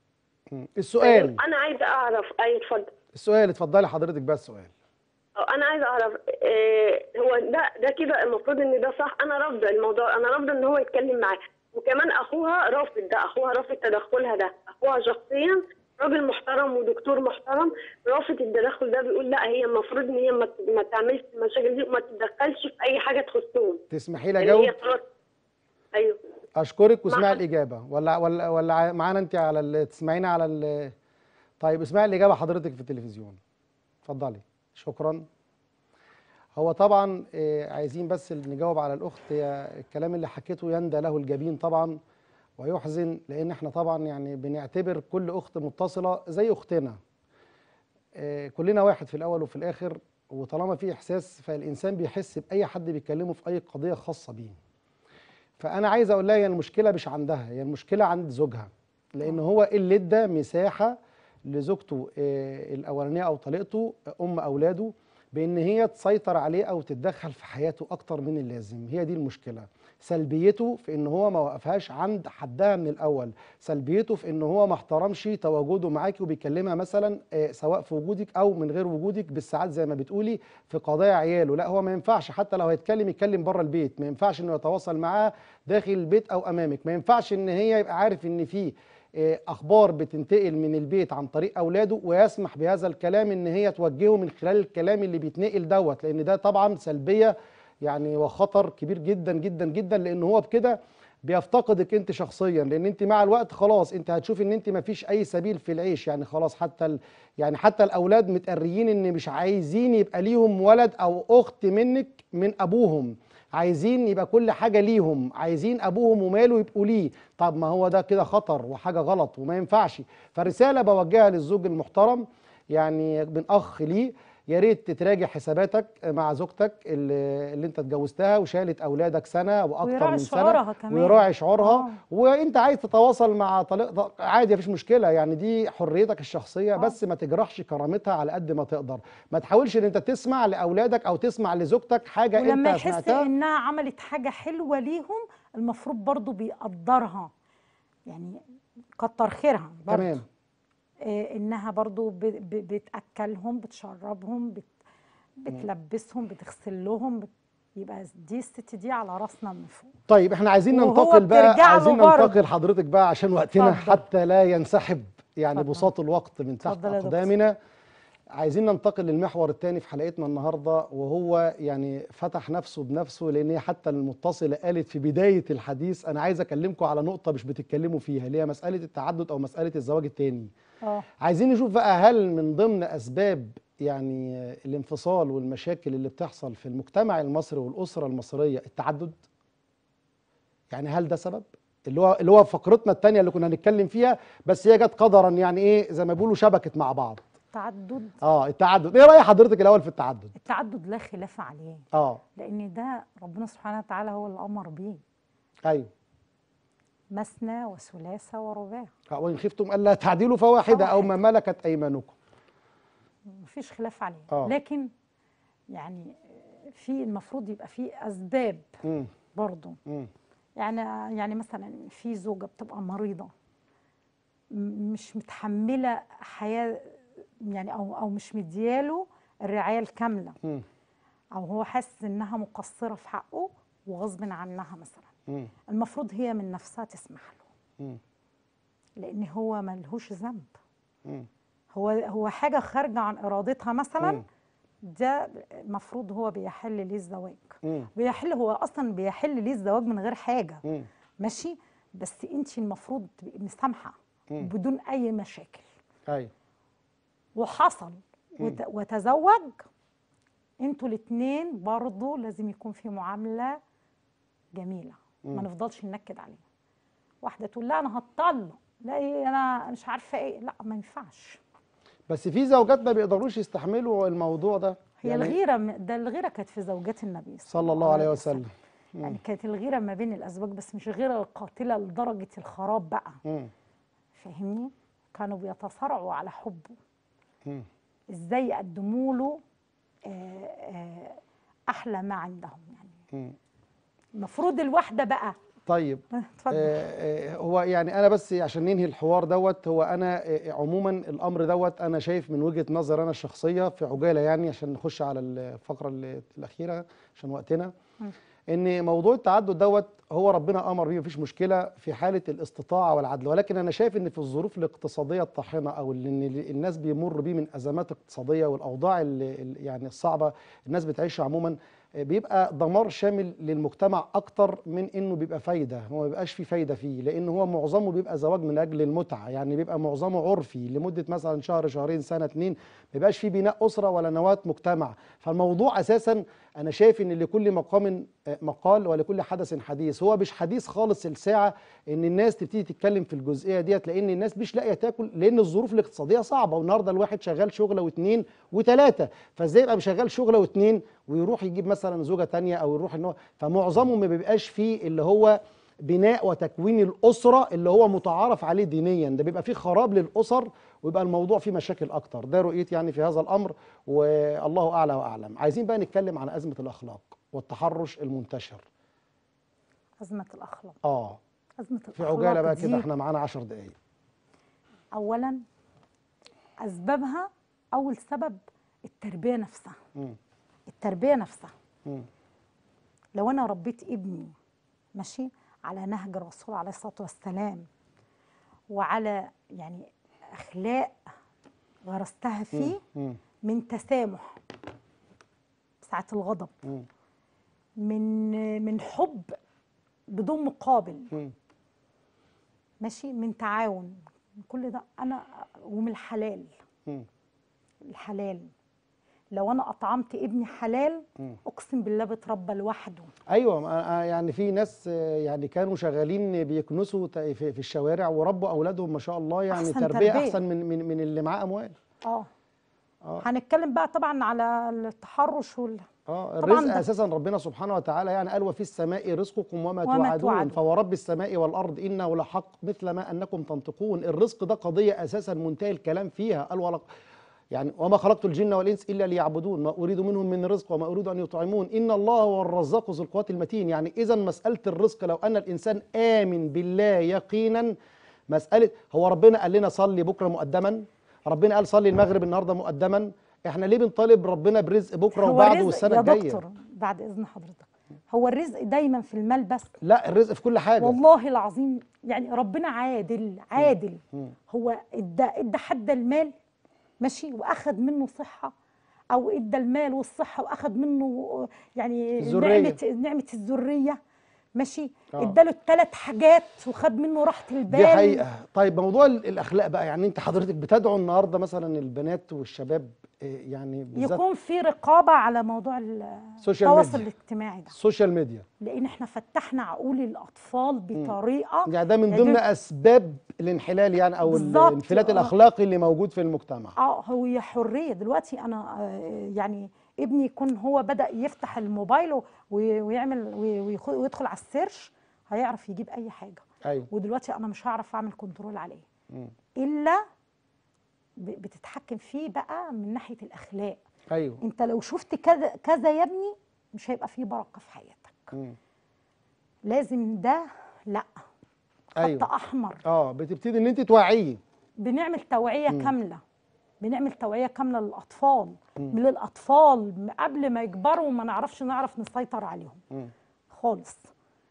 مم. السؤال انا عايزه اعرف اي اتفضل السؤال اتفضلي حضرتك بقى السؤال أه، انا عايزه اعرف إيه هو ده ده كده المفروض ان ده صح انا رافضه الموضوع انا رافضه ان هو يتكلم معاه وكمان اخوها رافض ده اخوها رافض تدخلها ده اخوها شخصيا راجل محترم ودكتور محترم رافض التدخل ده بيقول لا هي المفروض ان هي ما ما تعملش المشاكل دي وما تتدخلش في اي حاجه تخصهم تسمحي لي لان اجاوب هي خلاص ايوه اشكرك واسمعي مع- الاجابه ولا ولا ولا ع- معانا انت على ال- تسمعينا على ال- طيب اسمعي الاجابه حضرتك في التلفزيون اتفضلي شكرا هو طبعا آه، عايزين بس نجاوب على الاخت هي الكلام اللي حكيته يندى له الجبين طبعا ويحزن لان احنا طبعا يعني بنعتبر كل اخت متصله زي اختنا آه، كلنا واحد في الاول وفي الاخر وطالما في احساس فالانسان بيحس باي حد بيكلمه في اي قضيه خاصه بيه فانا عايز اقول لها هي المشكله مش عندها هي المشكله عند زوجها لان هو اللي ادى مساحه لزوجته آه، الاولانيه او طليقته آه، ام اولاده بان هي تسيطر عليه او تتدخل في حياته اكتر من اللازم هي دي المشكله سلبيته في ان هو ما وقفهاش عند حدها من الاول سلبيته في ان هو ما احترمش تواجده معاكي وبيكلمها مثلا آه، سواء في وجودك او من غير وجودك بالساعات زي ما بتقولي في قضايا عياله لا هو ما ينفعش حتى لو هيتكلم يتكلم بره البيت ما ينفعش انه يتواصل معاه داخل البيت او امامك ما ينفعش ان هي يبقى عارف ان في آه، اخبار بتنتقل من البيت عن طريق اولاده ويسمح بهذا الكلام ان هي توجهه من خلال الكلام اللي بيتنقل دوت لان ده طبعا سلبيه يعني وخطر كبير جدا جدا جدا لان هو بكده بيفتقدك انت شخصيا لان انت مع الوقت خلاص انت هتشوف ان انت ما فيش اي سبيل في العيش يعني خلاص حتى ال يعني حتى الاولاد متقريين ان مش عايزين يبقى ليهم ولد او اخت منك من ابوهم عايزين يبقى كل حاجه ليهم عايزين ابوهم وماله يبقوا ليه طب ما هو ده كده خطر وحاجه غلط وما ينفعش فرساله بوجهها للزوج المحترم يعني من اخ ليه يا ريت تراجع حساباتك مع زوجتك اللي, اللي انت اتجوزتها وشالت اولادك سنه واكتر ويراعي من شعورها سنه كمان. ويراعي شعورها آه. وانت عايز تتواصل مع طليقتك عادي مفيش مشكله يعني دي حريتك الشخصيه بس ما تجرحش كرامتها على قد ما تقدر ما تحاولش ان انت تسمع لاولادك او تسمع لزوجتك حاجه ولما انت يحس سمعتها انها عملت حاجه حلوه ليهم المفروض برضو بيقدرها يعني كتر خيرها برضو تمام آه انها برضو ب- ب- بتاكلهم بتشربهم بت بتلبسهم بتغسل لهم بت يبقى دي الست دي على راسنا من فوق طيب احنا عايزين وهو ننتقل بقى بترجع له عايزين برضه. ننتقل حضرتك بقى عشان وقتنا اتفضل. حتى لا ينسحب يعني اتفضل. بساط الوقت من تحت اتفضل يا دكتور. اقدامنا عايزين ننتقل للمحور الثاني في حلقتنا النهارده وهو يعني فتح نفسه بنفسه لان هي حتى المتصله قالت في بدايه الحديث انا عايز اكلمكم على نقطه مش بتتكلموا فيها اللي هي مساله التعدد او مساله الزواج الثاني اه عايزين نشوف بقى هل من ضمن اسباب يعني الانفصال والمشاكل اللي بتحصل في المجتمع المصري والاسره المصريه التعدد يعني هل ده سبب اللي هو اللي هو فقرتنا الثانيه اللي كنا هنتكلم فيها بس هي جت قدرا يعني ايه زي ما بيقولوا شبكت مع بعض التعدد اه التعدد ايه راي حضرتك الاول في التعدد التعدد لا خلاف عليه اه لان ده ربنا سبحانه وتعالى هو اللي امر بيه ايوه مثنى وثلاثة ورباع آه، وان خفتم الا تعدلوا فواحده او ما ملكت ايمانكم مفيش خلاف عليه آه. لكن يعني في المفروض يبقى في اسباب امم برضه امم يعني يعني مثلا في زوجة بتبقى مريضة م- مش متحملة حياة يعني أو أو مش مدياله الرعاية الكاملة امم أو هو حاسس إنها مقصرة في حقه وغصب عنها مثلا امم المفروض هي من نفسها تسمح له امم لأن هو ملهوش ذنب امم هو هو حاجة خارجة عن إرادتها مثلا مم. ده المفروض هو بيحل ليه الزواج امم بيحل هو أصلا بيحل ليه الزواج من غير حاجة امم ماشي بس انت المفروض تبقي مسامحه مم. بدون اي مشاكل ايوه وحصل وت... وتزوج انتوا الاثنين برضه لازم يكون في معامله جميله ما نفضلش ننكد عليه واحده تقول لا انا هتطلق لا ايه انا مش عارفه ايه لا ما ينفعش بس في زوجات ما بيقدروش يستحملوا الموضوع ده هي يعني الغيره م- ده الغيره كانت في زوجات النبي صلى الله عليه وسلم يعني كانت الغيره ما بين الازواج بس مش غيره القاتله لدرجه الخراب بقى امم فاهمني كانوا بيتصارعوا على حبه امم ازاي يقدموا له آه، آه، احلى ما عندهم يعني امم المفروض الواحده بقى طيب آه، اتفضل آه، آه، هو يعني انا بس عشان ننهي الحوار دوت هو انا آه، عموما الامر دوت انا شايف من وجهه نظر انا الشخصيه في عجاله يعني عشان نخش على الفقره ال- الاخيره عشان وقتنا ان موضوع التعدد دوت هو ربنا امر بيه مفيش مشكله في حاله الاستطاعه والعدل ولكن انا شايف ان في الظروف الاقتصاديه الطاحنه او اللي إن الناس بيمر بيه من ازمات اقتصاديه والاوضاع اللي اللي يعني الصعبه الناس بتعيشها عموما بيبقى دمار شامل للمجتمع اكتر من انه بيبقى فايده هو ما بيبقاش فيه فايده فيه لان هو معظمه بيبقى زواج من اجل المتعه يعني بيبقى معظمه عرفي لمده مثلا شهر شهرين سنه اتنين ما بيبقاش فيه بناء اسره ولا نواه مجتمع فالموضوع اساسا انا شايف ان لكل مقام آه، مقال ولكل حدث حديث هو مش حديث خالص الساعه ان الناس تبتدي تتكلم في الجزئيه ديت لان الناس مش لاقيه تاكل لان الظروف الاقتصاديه صعبه والنهارده الواحد شغال شغله واثنين وثلاثه فازاي يبقى شغال شغله واثنين ويروح يجيب مثلا زوجه تانية او يروح ان هو فمعظمه ما بيبقاش فيه اللي هو بناء وتكوين الاسره اللي هو متعارف عليه دينيا ده بيبقى فيه خراب للاسر ويبقى الموضوع فيه مشاكل اكتر ده رؤيتي يعني في هذا الامر والله اعلى واعلم عايزين بقى نتكلم عن ازمه الاخلاق والتحرش المنتشر ازمه الاخلاق اه ازمه في الاخلاق عجاله بقى دي كده احنا معانا 10 دقائق اولا اسبابها اول سبب التربيه نفسها مم. التربيه نفسها مم. لو انا ربيت ابني ماشي على نهج الرسول عليه الصلاه والسلام وعلى يعني اخلاق غرستها فيه مم. من تسامح ساعة الغضب مم. من من حب بدون مقابل مم. ماشي من تعاون كل ده انا ومن الحلال مم. الحلال لو انا اطعمت ابني حلال اقسم بالله بتربى لوحده ايوه ما- آه، يعني في ناس آه، يعني كانوا شغالين بيكنسوا ت- في في الشوارع وربوا اولادهم ما شاء الله يعني أحسن تربيه تربية. احسن من من من اللي معاه اموال اه آه. هنتكلم بقى طبعا على التحرش وال اه طبعاً الرزق ده- اساسا ربنا سبحانه وتعالى يعني قال وفي السماء رزقكم وما, وما توعدون توعدون. فورب السماء والارض انه لحق مثل ما انكم تنطقون الرزق ده قضيه اساسا منتهي الكلام فيها قال ولق يعني وما خلقت الجن والانس الا ليعبدون ما اريد منهم من رزق وما اريد ان يطعمون ان الله هو الرزاق ذو القوات المتين يعني اذا مساله الرزق لو ان الانسان امن بالله يقينا مساله هو ربنا قال لنا صلي بكره مقدما ربنا قال صلي المغرب النهارده مقدما احنا ليه بنطالب ربنا برزق بكره هو وبعده الرزق والسنه يا الجايه دكتور بعد اذن حضرتك هو الرزق دايما في المال بس لا الرزق في كل حاجه والله العظيم يعني ربنا عادل عادل هو ادى ادى حد المال ماشي واخد منه صحه او ادى المال والصحه واخد منه يعني الذرية. نعمه نعمه الذريه ماشي آه. اداله الثلاث حاجات وخد منه راحه البال دي حقيقة طيب موضوع ال- الأخلاق بقى يعني أنت حضرتك بتدعو النهاردة مثلا البنات والشباب إيه، يعني بالذات يكون في رقابه على موضوع ال- السوشيال التواصل ميديا. الاجتماعي ده السوشيال ميديا لان احنا فتحنا عقول الاطفال بطريقه يعني ده من يعني ضمن دول- أسباب الانحلال يعني أو بالظبط، الانفلات آه. الأخلاقي اللي موجود في المجتمع اه هو حريه دلوقتي انا آه، يعني ابني يكون هو بدا يفتح الموبايل و- ويعمل وي- ويخ- ويدخل على السيرش هيعرف يجيب اي حاجه أيوه ودلوقتي انا مش هعرف اعمل كنترول عليه مم. الا ب- بتتحكم فيه بقى من ناحيه الاخلاق أيوه انت لو شفت كذا كذا يا ابني مش هيبقى فيه بركه في حياتك مم. لازم ده لا خط أيوه احمر اه بتبتدي ان انت توعيه بنعمل توعية كاملة بنعمل توعية كاملة للأطفال من الأطفال م- قبل ما يكبروا ما نعرفش نعرف نسيطر عليهم مم. خالص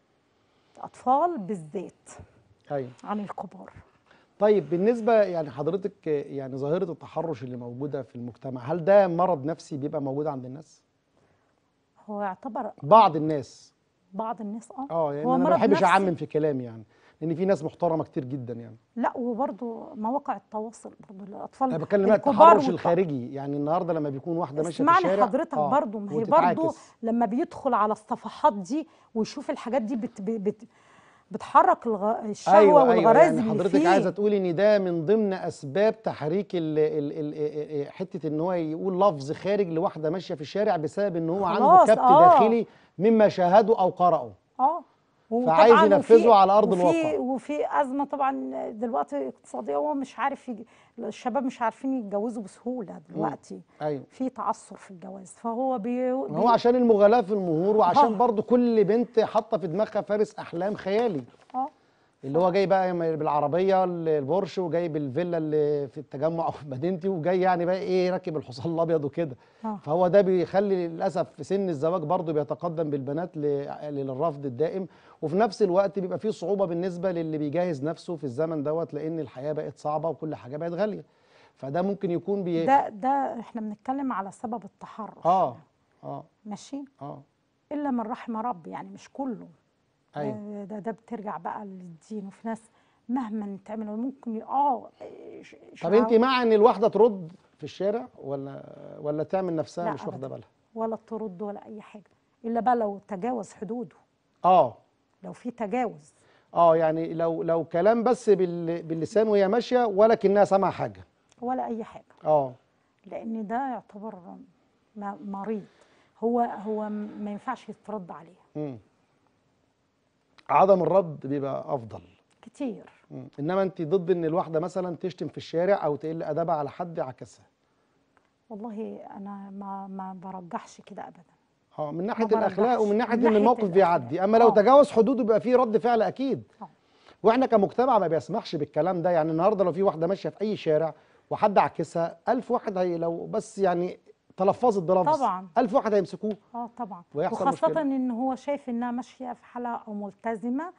الأطفال بالذات ايوه عن الكبار طيب بالنسبه يعني حضرتك آه، يعني ظاهره التحرش اللي موجوده في المجتمع هل ده مرض نفسي بيبقى موجود عند الناس هو يعتبر بعض الناس بعض الناس اه اه يعني هو انا ما مرض بحبش نفسي. اعمم في كلامي يعني لان في ناس محترمه كتير جدا يعني لا وبرضه مواقع التواصل برضه للأطفال انا بكلم بقى الكبار التحرش والط- الخارجي يعني النهارده لما بيكون واحده ماشيه في اسمعني الشارع حضرتك آه، برضو ما هي برضو وتتعاكس. لما بيدخل على الصفحات دي ويشوف الحاجات دي بت بت بتحرك الغ... الشهوه ايوه ايوه والغرائز يعني اللي حضرتك فيه عايزه تقولي ان ده من ضمن اسباب تحريك ال ال ال حته ان هو يقول لفظ خارج لواحده ماشيه في الشارع بسبب ان هو عنده خلاص، كبت آه. داخلي مما شاهده او قرأه اه فعايز وطبعاً ينفذه وفي- على أرض وفي الواقع. وفي ازمه طبعا دلوقتي اقتصاديه هو مش عارف يج... الشباب مش عارفين يتجوزوا بسهوله دلوقتي ايوه في تعثر في الجواز فهو بي... ما هو عشان المغالاة في المهور وعشان آه. برضو كل بنت حاطه في دماغها فارس احلام خيالي اه اللي هو جاي بقى بالعربيه البورش وجاي بالفيلا اللي في التجمع او في مدينتي وجاي يعني بقى ايه راكب الحصان الابيض وكده آه. فهو ده بيخلي للاسف في سن الزواج برضو بيتقدم بالبنات ل- للرفض الدائم وفي نفس الوقت بيبقى فيه صعوبه بالنسبه للي بيجهز نفسه في الزمن دوت لان الحياه بقت صعبه وكل حاجه بقت غاليه فده ممكن يكون بي ده ده احنا بنتكلم على سبب التحرش اه اه ماشي اه الا من رحم ربي يعني مش كله ايوه ده, ده ده بترجع بقى للدين وفي ناس مهما تعمل ممكن ي- اه ش- طب انت شهوة- مع ان الواحده ترد في الشارع ولا ولا تعمل نفسها لا مش واخده أبداً. بالها ولا ترد ولا اي حاجه الا بقى لو تجاوز حدوده اه لو في تجاوز اه يعني لو لو كلام بس بال باللسان وهي ماشيه ولكنها سامعه حاجه ولا اي حاجه اه لان ده يعتبر م- مريض هو هو م- ما ينفعش يترد عليه مم. عدم الرد بيبقى افضل كتير مم. انما انت ضد ان الواحده مثلا تشتم في الشارع او تقل ادبها على حد عكسها والله انا ما ما برجحش كده ابدا اه من ناحيه برجحش. الاخلاق ومن ناحيه من ان ناحية الموقف الأخلاق. بيعدي اما لو آه. تجاوز حدوده بيبقى فيه رد فعل اكيد آه. واحنا كمجتمع ما بيسمحش بالكلام ده يعني النهارده لو في واحده ماشيه في اي شارع وحد عكسها ألف واحد هي لو بس يعني تلفظت بلفظ طبعاً. ألف واحد هيمسكوه اه طبعا ويحصل وخاصة مشكلة. ان هو شايف انها ماشية في حالة او ملتزمة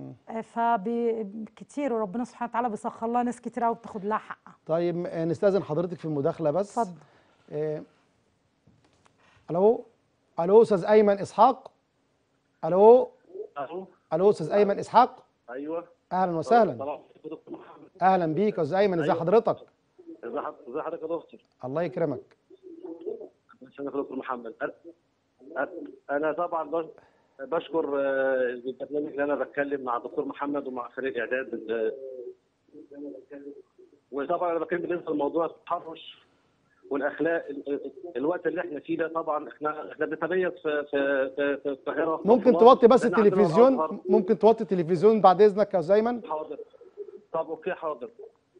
فكتير ربنا سبحانه وتعالى بيسخر لها ناس كتير قوي بتاخد لها حقها طيب آه، نستاذن حضرتك في المداخله بس اتفضل آه، الو الو استاذ ايمن اسحاق الو الو الو استاذ ايمن اسحاق ايوه اهلا وسهلا السلام عليكم دكتور محمد اهلا بيك يا استاذ ايمن ازي أيوة. حضرتك ازي حض- ازي حضرتك يا دكتور الله يكرمك شرف دكتور محمد أنا- انا طبعا بش- بشكر آه، البرنامج اللي انا بتكلم مع الدكتور محمد ومع فريق الاعداد بال- وطبعا انا بتكلم بالنسبه لموضوع التحرش والاخلاق ال- ال- الوقت اللي احنا فيه ده طبعا احنا احنا بنتميز في في في, في القاهره ممكن في مصر. توطي بس لأن عندنا التلفزيون الأزهر. ممكن توطي التلفزيون بعد اذنك يا استاذ ايمن حاضر طب اوكي حاضر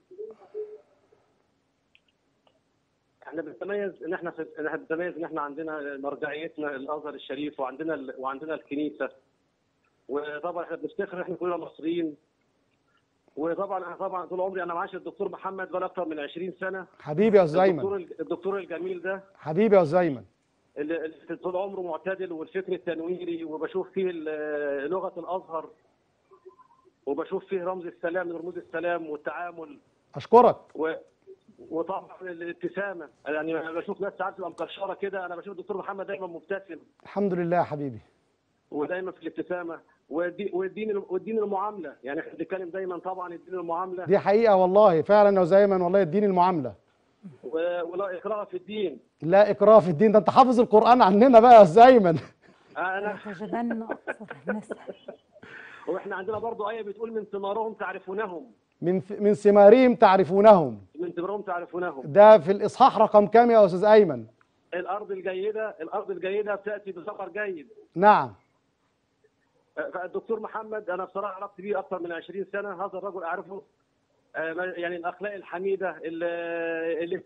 احنا بنتميز ان احنا في ان احنا بنتميز ان احنا عندنا مرجعيتنا الازهر الشريف وعندنا ال... وعندنا الكنيسه وطبعا احنا بنفتخر ان احنا كلنا مصريين وطبعا انا طبعا طول عمري انا معاش الدكتور محمد بقى اكثر من 20 سنه حبيبي يا استاذ الدكتور ايمن ال- الدكتور الجميل ده حبيبي يا استاذ ايمن اللي اللي طول عمره معتدل والفكر التنويري وبشوف فيه ال- لغه الازهر وبشوف فيه رمز السلام من رموز السلام والتعامل اشكرك و... وطبعا الابتسامه يعني انا بشوف ناس ساعات تبقى مكشره كده انا بشوف الدكتور محمد دايما مبتسم الحمد لله يا حبيبي ودايما في الابتسامه والدي- والدين والدين المعامله يعني احنا بنتكلم دايما طبعا الدين المعامله دي حقيقه والله فعلا يا زيمن والله الدين المعامله و- ولا اكراه في الدين لا اكراه في الدين ده انت حافظ القران عننا بقى يا زيمن انا وتجدن اكثر الناس واحنا عندنا برضو ايه بتقول من ثمارهم تعرفونهم من من ثمارهم تعرفونهم من ثمارهم تعرفونهم ده في الاصحاح رقم كام يا استاذ ايمن الارض الجيده الارض الجيده بتاتي بثمر جيد نعم فالدكتور محمد انا بصراحه عرفت بيه اكثر من 20 سنه هذا الرجل اعرفه آه، ما- يعني الاخلاق الحميده ال- اللي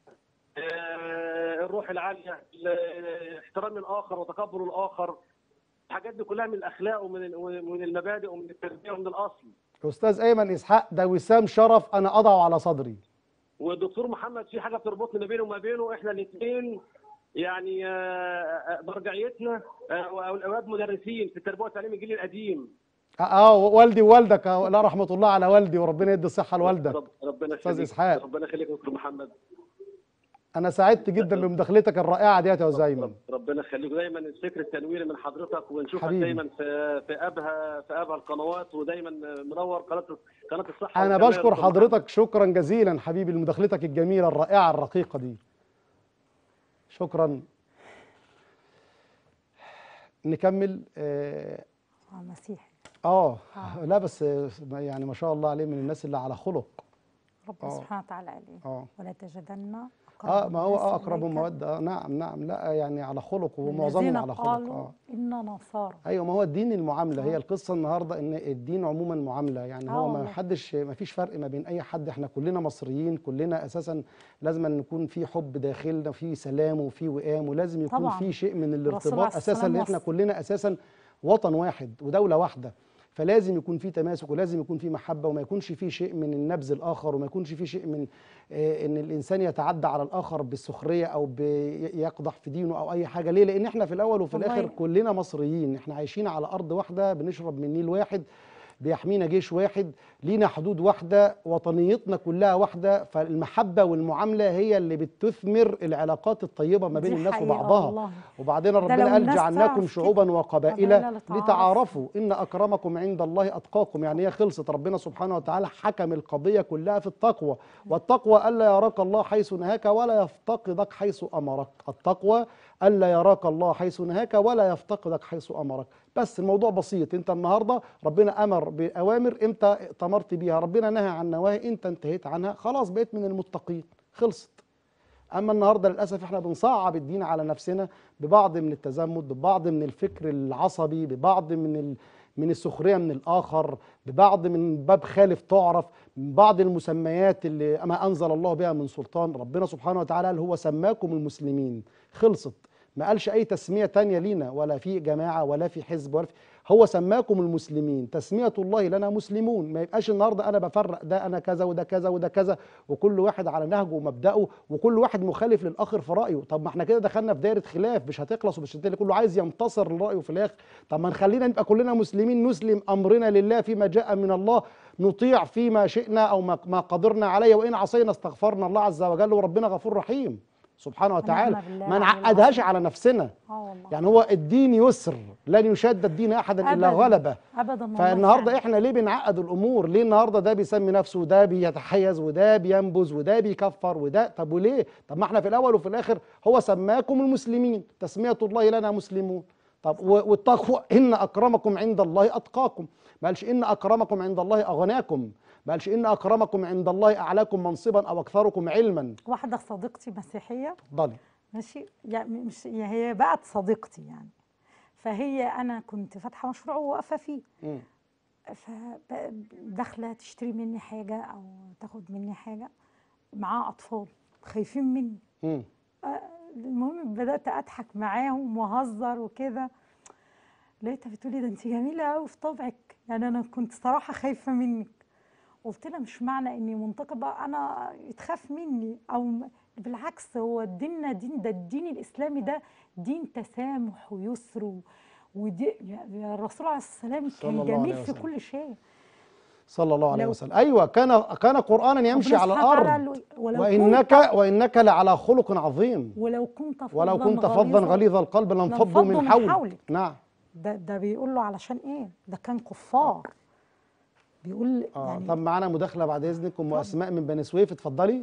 آه، الروح العاليه ال- احترام الاخر وتقبل الاخر الحاجات دي كلها من الاخلاق ومن ال- ومن المبادئ ومن التربيه ومن الاصل استاذ ايمن اسحاق ده وسام شرف انا اضعه على صدري والدكتور محمد في حاجه بتربطنا ما بينه وما بينه احنا الاثنين يعني آه، آه، مرجعيتنا آه، واولاد مدرسين في التربيه والتعليم الجيل القديم اه آه، والدي ووالدك آه، لا رحمه الله على والدي وربنا يدي الصحه لوالدك رب ربنا أستاذ يخليك إسحاق. ربنا يخليك يا دكتور محمد انا سعدت جدا بمداخلتك الرائعه ديت يا زيمن رب- ربنا يخليك دايما الفكر التنويري من حضرتك ونشوفك حبيبي. دايما في في ابهى في ابهى القنوات ودايما منور قناه قناه الصحه انا والجمال بشكر يا دكتور حضرتك شكرا جزيلا حبيبي لمداخلتك الجميله الرائعه الرقيقه دي شكرا نكمل اه, اه مسيحي آه. لا بس آه، يعني ما شاء الله عليه من الناس اللي على خلق ربنا آه. سبحانه وتعالى عليه اه ولا تجدن اه ما هو الناس آه اقرب إليك مودة آه نعم نعم لا يعني على خلق ومعظمهم الذين على خلق قالوا اه إن نصارى ايوه ما هو الدين المعامله هي القصه النهارده ان الدين عموما معامله يعني آه هو ما والله. حدش ما فيش فرق ما بين اي حد احنا كلنا مصريين كلنا اساسا لازم أن نكون في حب داخلنا في سلام وفي وئام ولازم يكون طبعاً. في شيء من الرسول الارتباط عليه اساسا السلام ان احنا وصف. كلنا اساسا وطن واحد ودوله واحده فلازم يكون في تماسك ولازم يكون في محبه وما يكونش في شيء من النبذ الاخر وما يكونش في شيء من آه، ان الانسان يتعدى على الاخر بالسخريه او بيقدح في دينه او اي حاجه ليه لان احنا في الاول وفي والله. الاخر كلنا مصريين احنا عايشين على ارض واحده بنشرب من نيل واحد بيحمينا جيش واحد لينا حدود واحده وطنيتنا كلها واحده فالمحبه والمعامله هي اللي بتثمر العلاقات الطيبه ما بين دي الناس حقيقة وبعضها والله. وبعدين لو ربنا قال الناس جعلناكم تعرف شعوبا كده، وقبائل قبائل لتعارفوا. لتعارفوا ان اكرمكم عند الله اتقاكم يعني هي خلصت ربنا سبحانه وتعالى حكم القضيه كلها في التقوى والتقوى الا يراك الله حيث نهاك ولا يفتقدك حيث امرك التقوى الا يراك الله حيث نهاك ولا يفتقدك حيث امرك بس الموضوع بسيط انت النهارده ربنا امر باوامر انت ائتمرت بيها ربنا نهى عن نواهي انت انتهيت عنها خلاص بقيت من المتقين خلصت اما النهارده للاسف احنا بنصعب الدين على نفسنا ببعض من التزمت ببعض من الفكر العصبي ببعض من ال... من السخريه من الاخر ببعض من باب خالف تعرف من بعض المسميات اللي ما انزل الله بها من سلطان ربنا سبحانه وتعالى قال هو سماكم المسلمين خلصت ما قالش اي تسميه تانية لينا ولا في جماعه ولا في حزب ولا في هو سماكم المسلمين تسميه الله لنا مسلمون ما يبقاش النهارده انا بفرق ده انا كذا وده كذا وده كذا وكل واحد على نهجه ومبدأه وكل واحد مخالف للاخر في رايه طب ما احنا كده دخلنا في دايره خلاف مش هتخلص ومش هتنتهي كله عايز ينتصر لرايه في الاخر طب ما نخلينا نبقى كلنا مسلمين نسلم امرنا لله فيما جاء من الله نطيع فيما شئنا او ما ما قدرنا عليه وان عصينا استغفرنا الله عز وجل وربنا غفور رحيم سبحانه وتعالى بالله ما على نعقدهاش العظيم. على نفسنا اه والله يعني هو الدين يسر لن يشاد الدين احدا الا أبداً. غلبه ابدا والله فالنهارده فعلاً. احنا ليه بنعقد الامور ليه النهارده ده بيسمي نفسه وده بيتحيز وده بينبذ وده بيكفر وده طب وليه طب ما احنا في الاول وفي الاخر هو سماكم المسلمين تسميه الله لنا مسلمون طب و- والتقوى ان اكرمكم عند الله اتقاكم ما قالش ان اكرمكم عند الله اغناكم ما قالش ان اكرمكم عند الله اعلاكم منصبا او اكثركم علما واحده صديقتي مسيحيه اتفضلي ماشي يعني مش يعني هي بقت صديقتي يعني فهي انا كنت فاتحه مشروع وواقفه فيه مم. فداخله تشتري مني حاجه او تاخد مني حاجه معاها اطفال خايفين مني مم. المهم بدات اضحك معاهم واهزر وكده لقيتها بتقولي ده انت جميله قوي في طبعك يعني انا كنت صراحه خايفه منك قلت لها مش معنى اني منتقبه انا يتخاف مني او م- بالعكس هو ديننا دين ده الدين الاسلامي ده دين تسامح ويسر و- ودي يا- يا الرسول عليه السلام صلى كان الله عليه جميل في وسلم. كل شيء صلى الله عليه لو- وسلم ايوه كان كان قرانا يمشي ربنا على سبحانه وتعالى الارض قال له ولو وانك كنت وانك لعلى خلق عظيم ولو كنت فظا ولو كنت فظا غليظ القلب لانفضوا لانفضوا من من حولك حولك. نعم ده ده بيقول له علشان ايه ده كان كفار بيقول اه يعني طب معانا مداخله بعد اذنك ام اسماء من بني سويف اتفضلي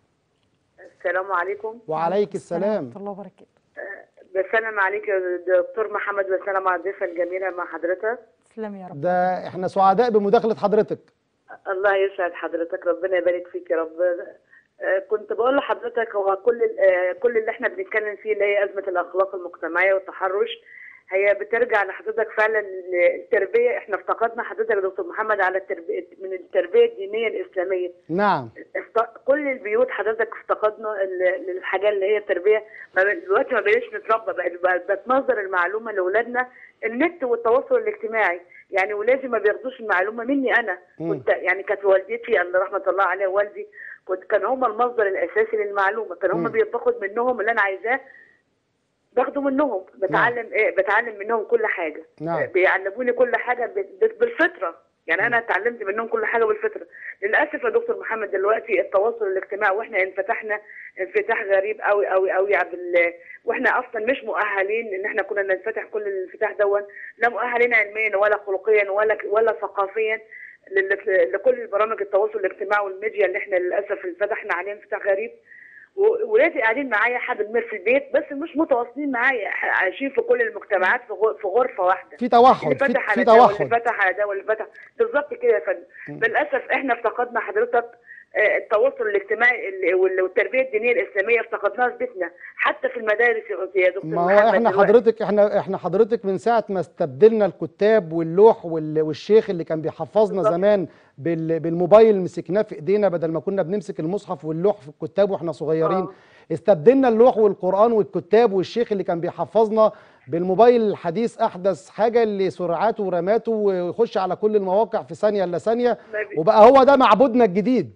السلام عليكم وعليك السلام ورحمة الله وبركاته بسلم عليك يا دكتور محمد بسلم على الضيفه الجميله مع حضرتك تسلم يا رب ده احنا سعداء بمداخله حضرتك الله يسعد حضرتك ربنا يبارك فيك يا رب آه، كنت بقول لحضرتك هو كل ال- آه، كل اللي احنا بنتكلم فيه اللي هي ازمه الاخلاق المجتمعيه والتحرش هي بترجع لحضرتك فعلا التربيه احنا افتقدنا حضرتك يا دكتور محمد على التربيه من التربيه الدينيه الاسلاميه نعم است- كل البيوت حضرتك افتقدنا ال- الحاجه اللي هي التربيه ما ب- دلوقتي ما بقيناش نتربى بقى- بقى بتنظر المعلومه لاولادنا النت والتواصل الاجتماعي يعني ولادي ما بياخدوش المعلومه مني انا مم. كنت يعني كانت والدتي الله رحمه الله عليها والدي كنت كان هم المصدر الاساسي للمعلومه كان هم مم. باخد منهم اللي انا عايزاه باخده منهم بتعلم ايه بتعلم منهم كل حاجه نعم. بيعلموني كل حاجه ب- ب- بالفطره يعني انا اتعلمت منهم كل حاجه بالفطره للاسف يا دكتور محمد دلوقتي التواصل الاجتماعي واحنا انفتحنا انفتاح غريب قوي قوي قوي بال واحنا اصلا مش مؤهلين ان احنا كنا ننفتح كل الانفتاح دون لا مؤهلين علميا ولا خلقيا ولا ولا ثقافيا لل- لكل البرامج التواصل الاجتماعي والميديا اللي احنا للاسف انفتحنا عليه انفتاح غريب و- ولادي قاعدين معايا حد ما في البيت بس مش متواصلين معايا عايشين في كل المجتمعات في غ- في غرفه واحده في توحد اللي في, فتح في على ده واللي توحد فتح على ده واللي فتح بالظبط كده يا فندم للاسف احنا افتقدنا حضرتك آه، التواصل الاجتماعي اللي- وال- والتربيه الدينيه الاسلاميه افتقدناها في بيتنا حتى في المدارس يا- يا دكتور ما هو محمد احنا دلوقتي. حضرتك احنا احنا حضرتك من ساعه ما استبدلنا الكتاب واللوح وال- والشيخ اللي كان بيحفظنا بالظبط. زمان بال- بالموبايل مسكناه في ايدينا بدل ما كنا بنمسك المصحف واللوح في الكتاب واحنا صغيرين آه. استبدلنا اللوح والقران والكتاب والشيخ اللي كان بيحفظنا بالموبايل الحديث احدث حاجه اللي سرعاته وراماته ويخش على كل المواقع في ثانيه الا ثانيه ما بي- وبقى هو ده معبودنا الجديد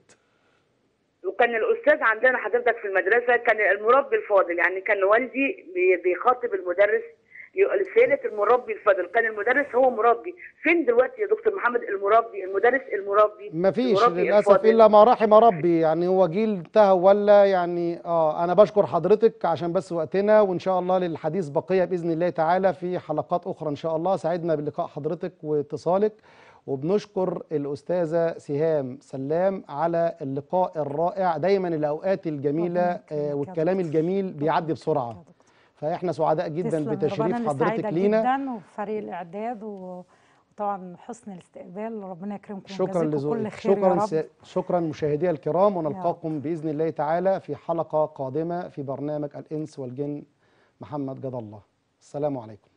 وكان الاستاذ عندنا حضرتك في المدرسه كان المربي الفاضل يعني كان والدي بي- بيخاطب المدرس يقول سيادة المربي الفاضل كان المدرس هو مربي فين دلوقتي يا دكتور محمد المربي المدرس المربي مفيش المربي للاسف الفاضل. الا ما رحم ربي يعني هو جيل انتهى ولا يعني اه انا بشكر حضرتك عشان بس وقتنا وان شاء الله للحديث بقيه باذن الله تعالى في حلقات اخرى ان شاء الله سعدنا بلقاء حضرتك واتصالك وبنشكر الاستاذه سهام سلام على اللقاء الرائع دايما الاوقات الجميله ربنا يكرمك آه يا والكلام دكتور. الجميل بيعدي بسرعه يا دكتور. فاحنا سعداء جدا تسلم يا رب. بتشريف أنا اللي حضرتك سعيدة لينا جدا وفريق الاعداد و- وطبعا حسن الاستقبال ربنا يكرمكم شكرا ويجازيكم كل لذوقك خير يا شكرا رب سي... شكرا مشاهدي الكرام رب. ونلقاكم باذن الله تعالى في حلقه قادمه في برنامج الانس والجن محمد جد الله السلام عليكم